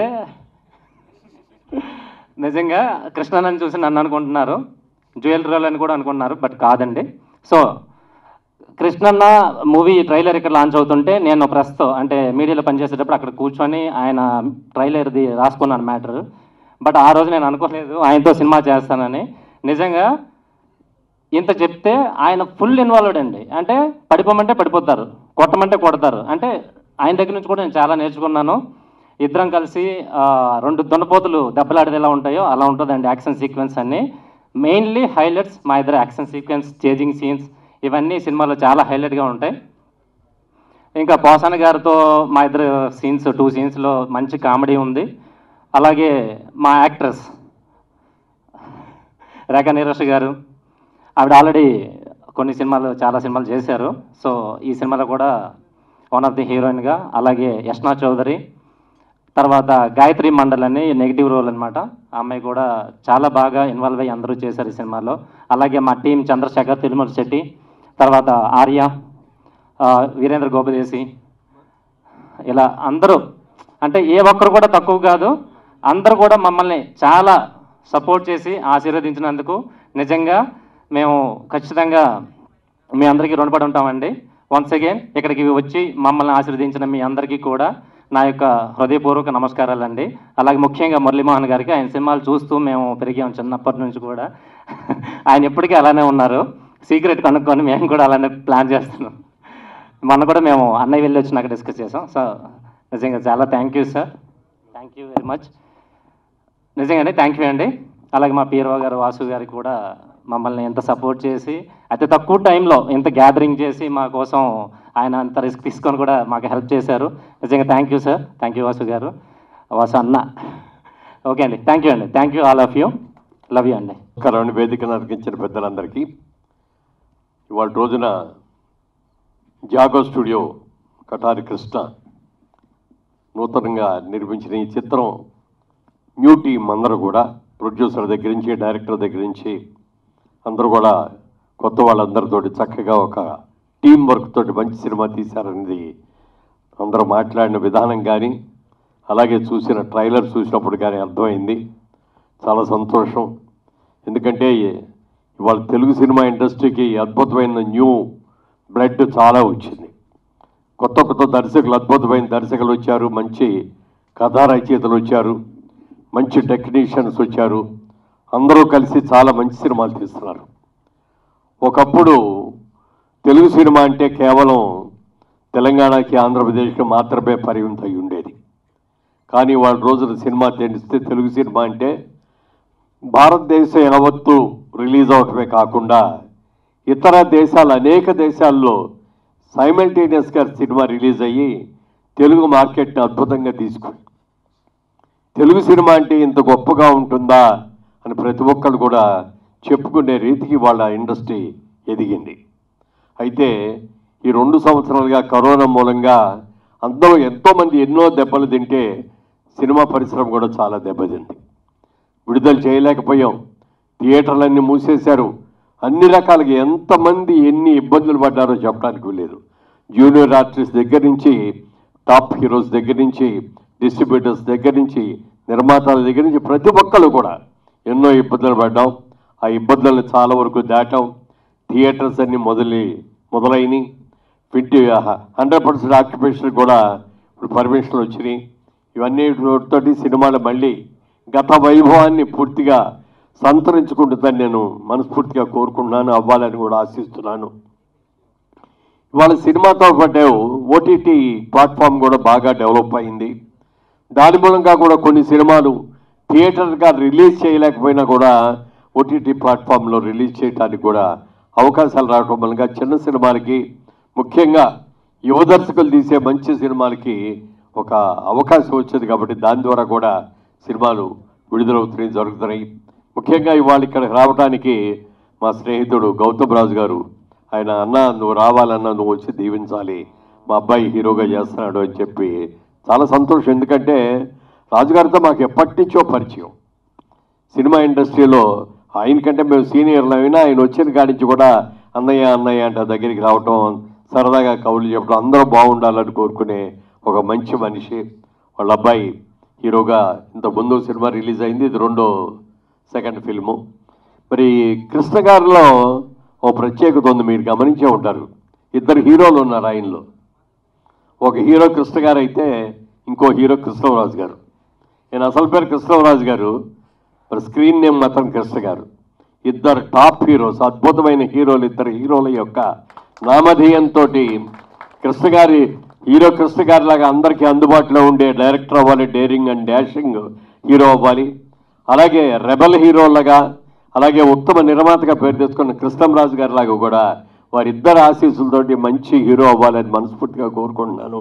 నిజంగా కృష్ణనని చూసి నన్ను అనుకుంటున్నారు జ్యువెల్ రోల్ అని కూడా అనుకుంటున్నారు బట్ కాదండి సో కృష్ణన్న మూవీ ట్రైలర్ ఇక్కడ లాంచ్ అవుతుంటే నేను ప్రస్తుతం అంటే మీడియాలో పనిచేసేటప్పుడు అక్కడ కూర్చొని ఆయన ట్రైలర్ది రాసుకున్నాను మ్యాటర్ బట్ ఆ రోజు నేను అనుకోలేదు ఆయనతో సినిమా చేస్తానని నిజంగా ఇంత చెప్తే ఆయన ఫుల్ ఇన్వాల్వ్డ్ అండి అంటే పడిపోమంటే పడిపోతారు కొట్టమంటే కొడతారు అంటే ఆయన దగ్గర నుంచి కూడా నేను చాలా నేర్చుకున్నాను ఇద్దరం కలిసి ఆ, రెండు దున్నపోతులు దెబ్బలాడితే ఎలా ఉంటాయో అలా ఉంటుందండి యాక్షన్ సీక్వెన్స్ అన్ని మెయిన్లీ హైలైట్స్ మా ఇద్దరు యాక్షన్ సీక్వెన్స్ చేజింగ్ సీన్స్ ఇవన్నీ సినిమాలో చాలా హైలైట్గా ఉంటాయి ఇంకా పోసాన గారితో మా ఇద్దరు సీన్స్ టూ సీన్స్లో మంచి కామెడీ ఉంది అలాగే మా యాక్ట్రెస్ రేఖా నీరజ్ గారు ఆవిడ ఆల్రెడీ కొన్ని సినిమాలు చాలా సినిమాలు చేశారు సో ఈ సినిమాలో కూడా వన్ ఆఫ్ ది హీరోయిన్గా అలాగే యష్నా చౌదరి తర్వాత గాయత్రి మండల్ అని నెగిటివ్ రోల్ అనమాట ఆ అమ్మాయి కూడా చాలా బాగా ఇన్వాల్వ్ అయ్యి అందరూ చేశారు ఈ సినిమాలో అలాగే మా టీం చంద్రశేఖర్ తిరుమల శెట్టి తర్వాత ఆర్య ఆ, వీరేంద్ర గోపదేశి ఇలా అందరూ అంటే ఏ ఒక్కరు కూడా తక్కువ కాదు అందరూ కూడా మమ్మల్ని చాలా సపోర్ట్ చేసి ఆశీర్వదించినందుకు నిజంగా మేము ఖచ్చితంగా మీ అందరికీ రుణపడి ఉంటామండి వన్స్ అగైన్ ఇక్కడికి వచ్చి మమ్మల్ని ఆశీర్వదించిన మీ అందరికీ కూడా నా యొక్క హృదయపూర్వక నమస్కారాలండి అలాగే ముఖ్యంగా మురళీమోహన్ గారికి ఆయన సినిమాలు చూస్తూ మేము పెరిగాం చిన్నప్పటి నుంచి కూడా ఆయన ఎప్పటికీ అలానే ఉన్నారు సీక్రెట్ కనుక్కొని మేము కూడా అలానే ప్లాన్ చేస్తున్నాం మొన్న కూడా మేము అన్నయ్య వెళ్ళి వచ్చినాక డిస్కస్ చేసాం సో నిజంగా చాలా thank you sir thank you very much నిజంగానే థ్యాంక్ యూ అండి అలాగే మా పీరవ గారు వాసు గారికి కూడా మమ్మల్ని ఎంత సపోర్ట్ చేసి అతి తక్కువ టైంలో ఇంత గ్యాదరింగ్ చేసి మా కోసం ఆయన అంత రిస్క్ తీసుకొని కూడా మాకు హెల్ప్ చేశారు నిజంగా thank you sir thank you Vasu గారు వాసు అన్న ఓకే అండి థ్యాంక్ యూ అండి thank you all of you love you అండి కరోనా వేదికను అర్పించిన పెద్దలందరికీ ఇవాళ రోజున జాగో స్టూడియో కటారి కృష్ణ నూతనంగా నిర్మించిన ఈ చిత్రం న్యూ టీమ్ అందరూ కూడా ప్రొడ్యూసర్ దగ్గర నుంచి డైరెక్టర్ దగ్గర నుంచి అందరూ కూడా కొత్త వాళ్ళందరితోటి చక్కగా ఒక టీం వర్క్ తోటి మంచి సినిమా తీశారనేది అందరూ మాట్లాడిన విధానం కానీ అలాగే చూసిన ట్రైలర్ చూసినప్పుడు కానీ అర్థమైంది చాలా సంతోషం ఎందుకంటే ఇవాళ తెలుగు సినిమా ఇండస్ట్రీకి అద్భుతమైన న్యూ బ్లడ్ చాలా వచ్చింది కొత్త కొత్త దర్శకులు అద్భుతమైన దర్శకులు వచ్చారు మంచి కథా రచయితలు వచ్చారు మంచి టెక్నీషియన్స్ వచ్చారు అందరూ కలిసి చాలా మంచి సినిమాలు తీస్తున్నారు ఒకప్పుడు తెలుగు సినిమా అంటే కేవలం తెలంగాణకి ఆంధ్రప్రదేశ్కి మాత్రమే పరిమితం అయి ఉండేది కానీ వాళ్ళ రోజున సినిమా తెలిస్తే తెలుగు సినిమా అంటే భారతదేశం యావత్తు రిలీజ్ అవటమే కాకుండా ఇతర దేశాలు అనేక దేశాల్లో సైమల్టేనియస్గా సినిమా రిలీజ్ అయ్యి తెలుగు మార్కెట్ని అద్భుతంగా తీసుకుంది తెలుగు సినిమా అంటే ఇంత గొప్పగా ఉంటుందా అని ప్రతి ఒక్కరు కూడా చెప్పుకునే రీతికి వాళ్ళ ఇండస్ట్రీ ఎదిగింది అయితే ఈ రెండు సంవత్సరాలుగా కరోనా మూలంగా అందరూ ఎంతోమంది ఎన్నో దెబ్బలు తింటే సినిమా పరిశ్రమ కూడా చాలా దెబ్బతింది విడుదల చేయలేకపోయాం థియేటర్లన్నీ మూసేశారు అన్ని రకాలుగా ఎంతమంది ఎన్ని ఇబ్బందులు పడ్డారో చెప్పడానికి లేదు జూనియర్ ఆర్టిస్ట్ దగ్గర నుంచి టాప్ హీరోస్ దగ్గర నుంచి డిస్ట్రిబ్యూటర్స్ దగ్గర నుంచి నిర్మాతల దగ్గర నుంచి ప్రతి ఒక్కరు కూడా ఎన్నో ఇబ్బందులు పడ్డాం ఆ ఇబ్బందులను చాలా వరకు దాటాం థియేటర్స్ అన్ని మొదలు మొదలైనవి ఫిఫ్టీ హండ్రెడ్ పర్సెంట్ ఆక్యుపేషన్ కూడా ఇప్పుడు పర్మిషన్లు వచ్చినాయి ఇవన్నీ తోటి సినిమాలు మళ్ళీ గత వైభవాన్ని పూర్తిగా సంతరించుకుంటుందని నేను మనస్ఫూర్తిగా కోరుకుంటున్నాను అవ్వాలని కూడా ఆశిస్తున్నాను ఇవాళ సినిమాతో పాటు ఓటీటీ ప్లాట్ఫామ్ కూడా బాగా డెవలప్ అయింది దాని మూలంగా కూడా కొన్ని సినిమాలు థియేటర్గా రిలీజ్ చేయలేకపోయినా కూడా ఓటీటీ ప్లాట్ఫామ్లో రిలీజ్ చేయడానికి కూడా అవకాశాలు రావడం మూలంగా చిన్న సినిమాలకి ముఖ్యంగా యువ దర్శకులు తీసే మంచి సినిమాలకి ఒక అవకాశం వచ్చేది కాబట్టి దాని ద్వారా కూడా సినిమాలు విడుదలవుతున్నాయి జరుగుతున్నాయి ముఖ్యంగా ఇవాళ ఇక్కడికి రావడానికి మా స్నేహితుడు గౌతమ్ రాజు గారు ఆయన అన్న నువ్వు రావాలన్నా నువ్వు వచ్చి దీవించాలి మా అబ్బాయి హీరోగా చేస్తున్నాడు అని చెప్పి చాలా సంతోషం ఎందుకంటే రాజుగారితో మాకు ఎప్పటి నుంచో పరిచయం సినిమా ఇండస్ట్రీలో ఆయనకంటే మేము సీనియర్లు అయినా ఆయన వచ్చిన కాడి నుంచి కూడా అన్నయ్య అన్నయ్య అంటే దగ్గరికి రావటం సరదాగా కవులు చెప్పడం అందరూ బాగుండాలని కోరుకునే ఒక మంచి మనిషి వాళ్ళ అబ్బాయి హీరోగా ఇంత ముందు సినిమా రిలీజ్ అయింది ఇది రెండో సెకండ్ ఫిల్ము మరి కృష్ణ గారిలో ఓ ప్రత్యేకత ఉంది మీరు గమనించే ఉంటారు ఇద్దరు హీరోలు ఉన్నారు ఆయనలో ఒక హీరో కృష్ణ గారు అయితే ఇంకో హీరో కృష్ణరాజు గారు నేను అసలు పేరు కృష్ణరాజు గారు మరి స్క్రీన్ నేమ్ మాత్రం కృష్ణ గారు ఇద్దరు టాప్ హీరోస్ అద్భుతమైన హీరోలు ఇద్దరు హీరోల యొక్క నామధేయంతో కృష్ణ గారి హీరో కృష్ణ గారి లాగా అందరికీ అందుబాటులో ఉండే డైరెక్టర్ అవ్వాలి డేరింగ్ అండ్ డాషింగ్ హీరో అవ్వాలి అలాగే రెబల్ హీరోలాగా అలాగే ఉత్తమ నిర్మాతగా పేరు తెచ్చుకున్న కృష్ణంరాజు గారి లాగా కూడా వారిద్దరు ఆశీస్సులతోటి మంచి హీరో అవ్వాలని మనస్ఫూర్తిగా కోరుకుంటున్నాను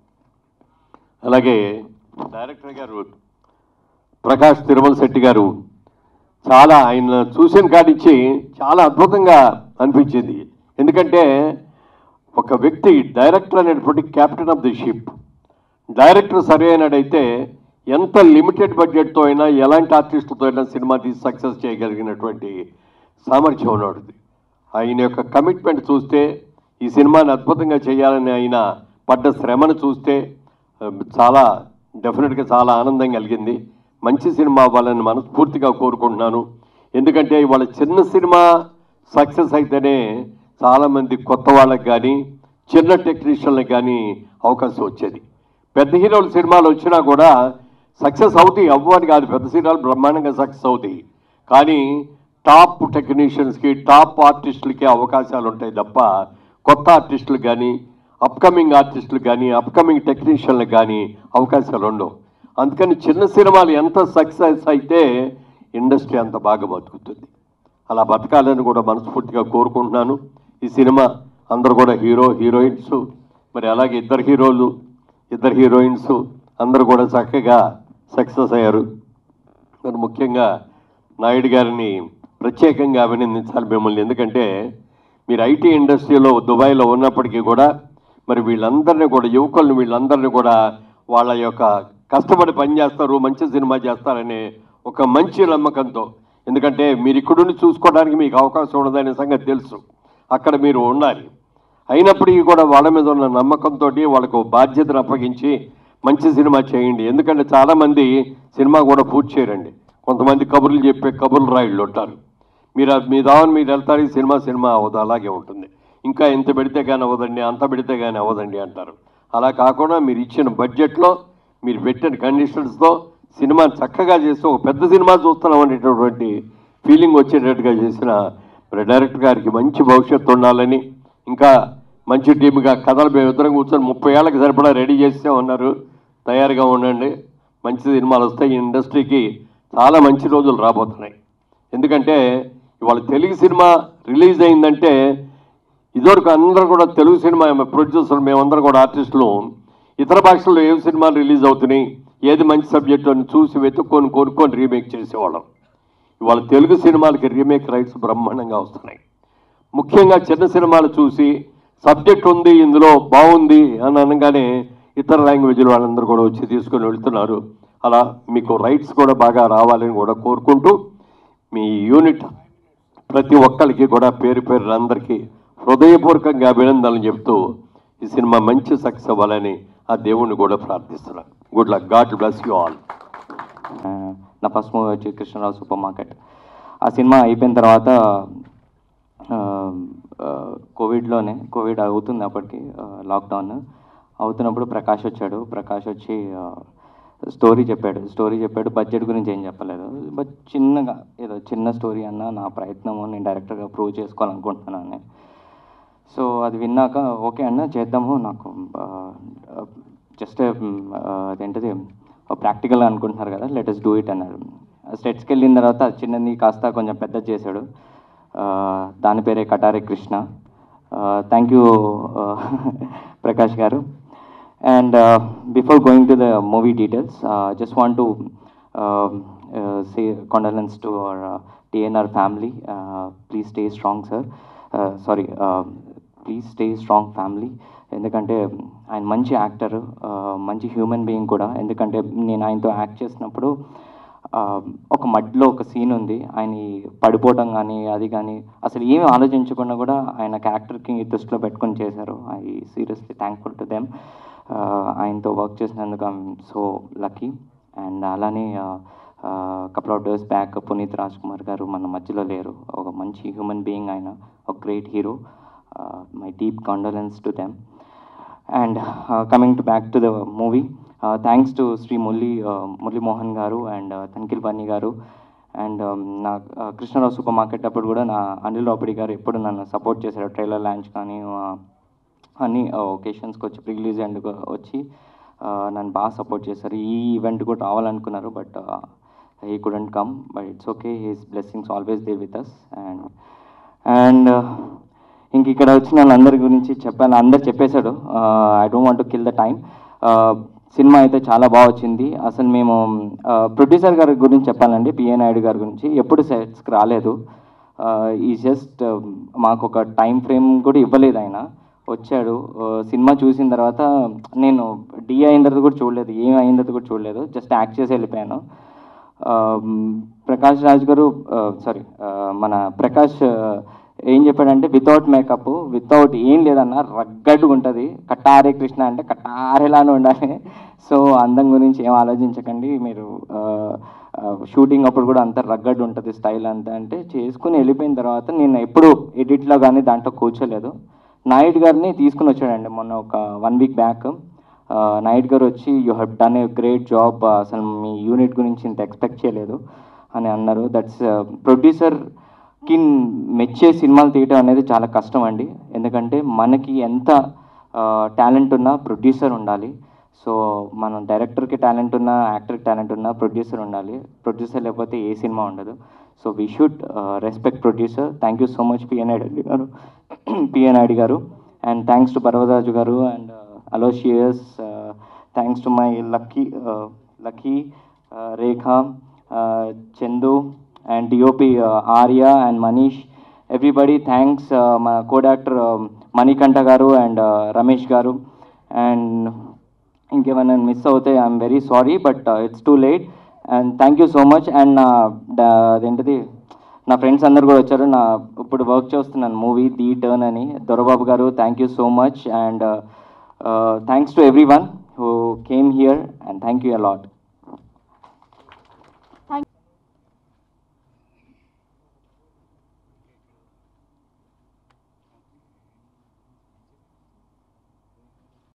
అలాగే డైరెక్టర్ గారు ప్రకాష్ తిరుమల శెట్టి గారు చాలా ఆయన చూసిన కాడిచ్చి చాలా అద్భుతంగా అనిపించింది ఎందుకంటే ఒక వ్యక్తి డైరెక్టర్ అనేటువంటి captain of the ship director సరి అయినాడైతే ఎంత లిమిటెడ్ బడ్జెట్తో అయినా ఎలాంటి ఆర్టిస్టులతో అయినా సినిమా తీసి సక్సెస్ చేయగలిగినటువంటి సామర్థ్యం ఉన్నాడు ఆయన యొక్క కమిట్మెంట్ చూస్తే ఈ సినిమాని అద్భుతంగా చేయాలని ఆయన పడ్డ శ్రమను చూస్తే ఆ, చాలా డెఫినెట్గా చాలా ఆనందం కలిగింది మంచి సినిమా అవ్వాలని మనస్ఫూర్తిగా కోరుకుంటున్నాను ఎందుకంటే ఇవాళ చిన్న సినిమా సక్సెస్ అయితేనే చాలామంది కొత్త వాళ్ళకి కానీ చిన్న టెక్నీషియన్లకు కానీ అవకాశం వచ్చేది పెద్ద హీరోల సినిమాలు వచ్చినా కూడా సక్సెస్ అవుతాయి అవ్వని కాదు పెద్ద సినిమాలు బ్రహ్మాండంగా సక్సెస్ అవుతాయి కానీ టాప్ టెక్నీషియన్స్కి టాప్ ఆర్టిస్టులకి అవకాశాలు ఉంటాయి తప్ప కొత్త ఆర్టిస్టులు కానీ అప్కమింగ్ ఆర్టిస్టులు కానీ అప్కమింగ్ టెక్నీషియన్లకు కానీ అవకాశాలు ఉండవు అందుకని చిన్న సినిమాలు ఎంత సక్సెస్ అయితే ఇండస్ట్రీ అంత బాగా బతుకుతుంది అలా బతకాలని కూడా మనస్ఫూర్తిగా కోరుకుంటున్నాను ఈ సినిమా అందరూ కూడా హీరో హీరోయిన్స్ మరి అలాగే ఇద్దరు హీరోలు ఇద్దరు హీరోయిన్స్ అందరూ కూడా చక్కగా సక్సెస్ అయ్యారు మరి ముఖ్యంగా నాయుడు గారిని ప్రత్యేకంగా అభినందించాలి మిమ్మల్ని ఎందుకంటే మీరు ఐటీ ఇండస్ట్రీలో దుబాయ్లో ఉన్నప్పటికీ కూడా మరి వీళ్ళందరినీ కూడా యువకులను వీళ్ళందరినీ కూడా వాళ్ళ యొక్క కష్టపడి పనిచేస్తారు మంచి సినిమా చేస్తారనే ఒక మంచి నమ్మకంతో ఎందుకంటే మీరు ఇక్కడుండి చూసుకోవడానికి మీకు అవకాశం ఉండదనే సంగతి తెలుసు అక్కడ మీరు ఉండాలి అయినప్పటికీ కూడా వాళ్ళ మీద ఉన్న నమ్మకంతో వాళ్ళకు బాధ్యతను అప్పగించి మంచి సినిమా చేయండి ఎందుకంటే చాలామంది సినిమా కూడా పూర్తి చేయరండి కొంతమంది కబుర్లు చెప్పే కబుర్లు రాయిళ్ళు ఉంటారు మీరు అది మీ దావని మీరు వెళ్తారు ఈ సినిమా సినిమా అవ్వదు అలాగే ఉంటుంది ఇంకా ఇంత పెడితే కానీ అవ్వదండి అంత పెడితే కానీ అవ్వదండి అంటారు అలా కాకుండా మీరు ఇచ్చిన బడ్జెట్లో మీరు పెట్టిన కండిషన్స్తో సినిమా చక్కగా చేసి ఒక పెద్ద సినిమా చూస్తున్నాం అనేటటువంటి ఫీలింగ్ వచ్చేటట్టుగా చేసిన మరి డైరెక్టర్ గారికి మంచి భవిష్యత్తు ఉండాలని ఇంకా మంచి టీమ్గా కథలు మేము ఇద్దరం కూర్చొని ముప్పై ఏళ్ళకి సరిపడా రెడీ చేస్తే ఉన్నారు తయారుగా ఉండండి మంచి సినిమాలు వస్తాయి ఈ ఇండస్ట్రీకి చాలా మంచి రోజులు రాబోతున్నాయి ఎందుకంటే ఇవాళ తెలుగు సినిమా రిలీజ్ అయిందంటే ఇదివరకు అందరూ కూడా తెలుగు సినిమా ప్రొడ్యూసర్ మేమందరం కూడా ఆర్టిస్టులు ఇతర భాషల్లో ఏం సినిమాలు రిలీజ్ అవుతున్నాయి ఏది మంచి సబ్జెక్టు అని చూసి వెతుక్కొని కొనుక్కొని రీమేక్ చేసేవాళ్ళం ఇవాళ తెలుగు సినిమాలకి రీమేక్ రైట్స్ బ్రహ్మాండంగా వస్తున్నాయి ముఖ్యంగా చిన్న సినిమాలు చూసి సబ్జెక్ట్ ఉంది ఇందులో బాగుంది అని అనగానే ఇతర లాంగ్వేజ్ల వాళ్ళందరూ కూడా వచ్చి తీసుకొని వెళ్తున్నారు అలా మీకు రైట్స్ కూడా బాగా రావాలని కూడా కోరుకుంటూ మీ యూనిట్ ప్రతి ఒక్కరికి కూడా పేరు పేరు అందరికీ హృదయపూర్వకంగా అభినందనలు చెప్తూ ఈ సినిమా మంచి సక్సెస్ అవ్వాలని ఆ దేవుణ్ణి కూడా ప్రార్థిస్తున్నాను good luck God bless you all నా ఫస్ట్ మూవీ వచ్చి కృష్ణరావు సూపర్ మార్కెట్ ఆ సినిమా అయిపోయిన తర్వాత ఆ, ఆ, కోవిడ్లోనే కోవిడ్ అవుతుంది అప్పటికి ఆ, లాక్డౌన్ అవుతున్నప్పుడు ప్రకాష్ వచ్చాడు ప్రకాష్ వచ్చి ఆ, స్టోరీ చెప్పాడు స్టోరీ చెప్పాడు బడ్జెట్ గురించి ఏం చెప్పలేదు బట్ చిన్నగా ఏదో చిన్న స్టోరీ అన్న నా ప్రయత్నము నేను డైరెక్టర్గా ప్రూవ్ చేసుకోవాలనుకుంటున్నాను అని సో అది విన్నాక ఓకే అన్న చేద్దాము నాకు జస్ట్ అదేంటిది ప్రాక్టికల్ అనుకుంటున్నారు కదా లెటెస్ డూ ఇట్ అన్నాడు స్టెట్స్కి వెళ్ళిన తర్వాత అది చిన్నది కాస్త కొంచెం పెద్ద చేశాడు ఆ, దాని పేరే కటారే కృష్ణ థ్యాంక్ యూ ప్రకాష్ గారు and before going to the movie details just want to say condolence to our TNR family please stay strong sir sorry please stay strong family ఎందుకంటే ఆయన మంచి యాక్టర్ మంచి హ్యూమన్ బీయింగ్ కూడా ఎందుకంటే నేను ఆయనతో యాక్ట్ చేసినప్పుడు ఆ, ఒక మడ్లో ఒక సీన్ ఉంది ఆయన ఈ పడిపోవటం కానీ అది కానీ అసలు ఏమి ఆలోచించకుండా కూడా ఆయన క్యారెక్టర్కి దృష్టిలో పెట్టుకొని చేశారు I seriously thankful to them ఆయనతో వర్క్ చేసినందుకు ఐమ్ సో లక్కీ అండ్ అలానే couple of days back Puneeth Raj Kumar గారు మన మధ్యలో లేరు ఒక మంచి హ్యూమన్ బీయింగ్ ఆయన ఒక great hero my deep condolence to them and coming to back to the movie thanks to Shri Murali Murali Mohan గారు అండ్ తనిఖిల్ బన్నీ గారు అండ్ నా uh, కృష్ణరావు సూపర్ మార్కెట్ అప్పుడు కూడా నా అనిల్ రాపిడి గారు ఎప్పుడు నన్ను సపోర్ట్ చేశారు ట్రైలర్ లాంచ్ కానీ uh, అన్ని ఒకేషన్స్కి వచ్చి ప్రీ రిలీజ్ అండ్ వచ్చి uh, నన్ను బాగా సపోర్ట్ చేశారు ఈ ఈవెంట్ కూడా రావాలనుకున్నారు but he couldn't come but it's okay his blessings always they with us and and ఇంక ఇక్కడ వచ్చిన వాళ్ళందరి గురించి చెప్పాను అందరు చెప్పేశాడు I don't want to kill the time cinema అయితే చాలా బాగా వచ్చింది అసలు మేము ప్రొడ్యూసర్ గారి గురించి చెప్పాలండి పిఏ నాయుడు గారి గురించి ఎప్పుడు సెట్స్కి రాలేదు ఈ జస్ట్ మాకు ఒక టైం ఫ్రేమ్ కూడా ఇవ్వలేదు ఆయన వచ్చాడు ఆ, సినిమా చూసిన తర్వాత నేను డి అయిన తర్వాత కూడా చూడలేదు ఏం అయిన తర్వాత కూడా చూడలేదు జస్ట్ యాక్ట్ చేసి వెళ్ళిపోయాను ఆ, మ్, ప్రకాష్ రాజ్ గారు సారీ మన ప్రకాష్ ఆ, ఏం చెప్పాడంటే వితౌట్ మేకప్ వితౌట్ ఏం లేదన్న రగ్గడ్గా ఉంటుంది కట్టారే కృష్ణ అంటే కట్టారేలానే ఉండాలి సో అందం గురించి ఏం ఆలోచించకండి మీరు షూటింగ్ అప్పుడు కూడా అంత రగ్గడ్ ఉంటుంది స్టైల్ అంతా అంటే చేసుకుని వెళ్ళిపోయిన తర్వాత నేను ఎప్పుడు ఎడిట్లో కానీ దాంట్లో కూర్చోలేదు నాయుడు గారిని తీసుకుని వచ్చాడండి మొన్న ఒక వన్ వీక్ బ్యాక్ నాయుడు గారు వచ్చి you have done a great job అసలు మీ యూనిట్ గురించి ఇంత ఎక్స్పెక్ట్ చేయలేదు అని అన్నారు దట్స్ ప్రొడ్యూసర్ కి మెచ్చే సినిమాలు తీయటం అనేది చాలా కష్టం అండి ఎందుకంటే మనకి ఎంత టాలెంట్ ఉన్నా ప్రొడ్యూసర్ ఉండాలి సో మనం డైరెక్టర్కి టాలెంట్ ఉన్నా యాక్టర్కి టాలెంట్ ఉన్నా ప్రొడ్యూసర్ ఉండాలి ప్రొడ్యూసర్ లేకపోతే ఏ సినిమా ఉండదు so we should respect producer thank you so much PN Naidu గారు పిఎన్ నాయుడు గారు అండ్ థ్యాంక్స్ టు పర్వతరాజు గారు and Aloysius thanks to my lucky lucky Rekha Chandu and DOP Arya and Manish everybody thanks మా కోడ్ యాక్టర్ మణికంఠ గారు అండ్ రమేష్ గారు అండ్ ఇంకేమైనా మిస్ అవుతే I'm very sorry but it's too late and thank you so much and నా డా- అదేంటిది నా ఫ్రెండ్స్ అందరు కూడా వచ్చారు నా ఇప్పుడు వర్క్ చేస్తున్నాను మూవీ ది టర్న్ అని దొరబాబు గారు thank you so much and thanks to everyone who came here and thank you allot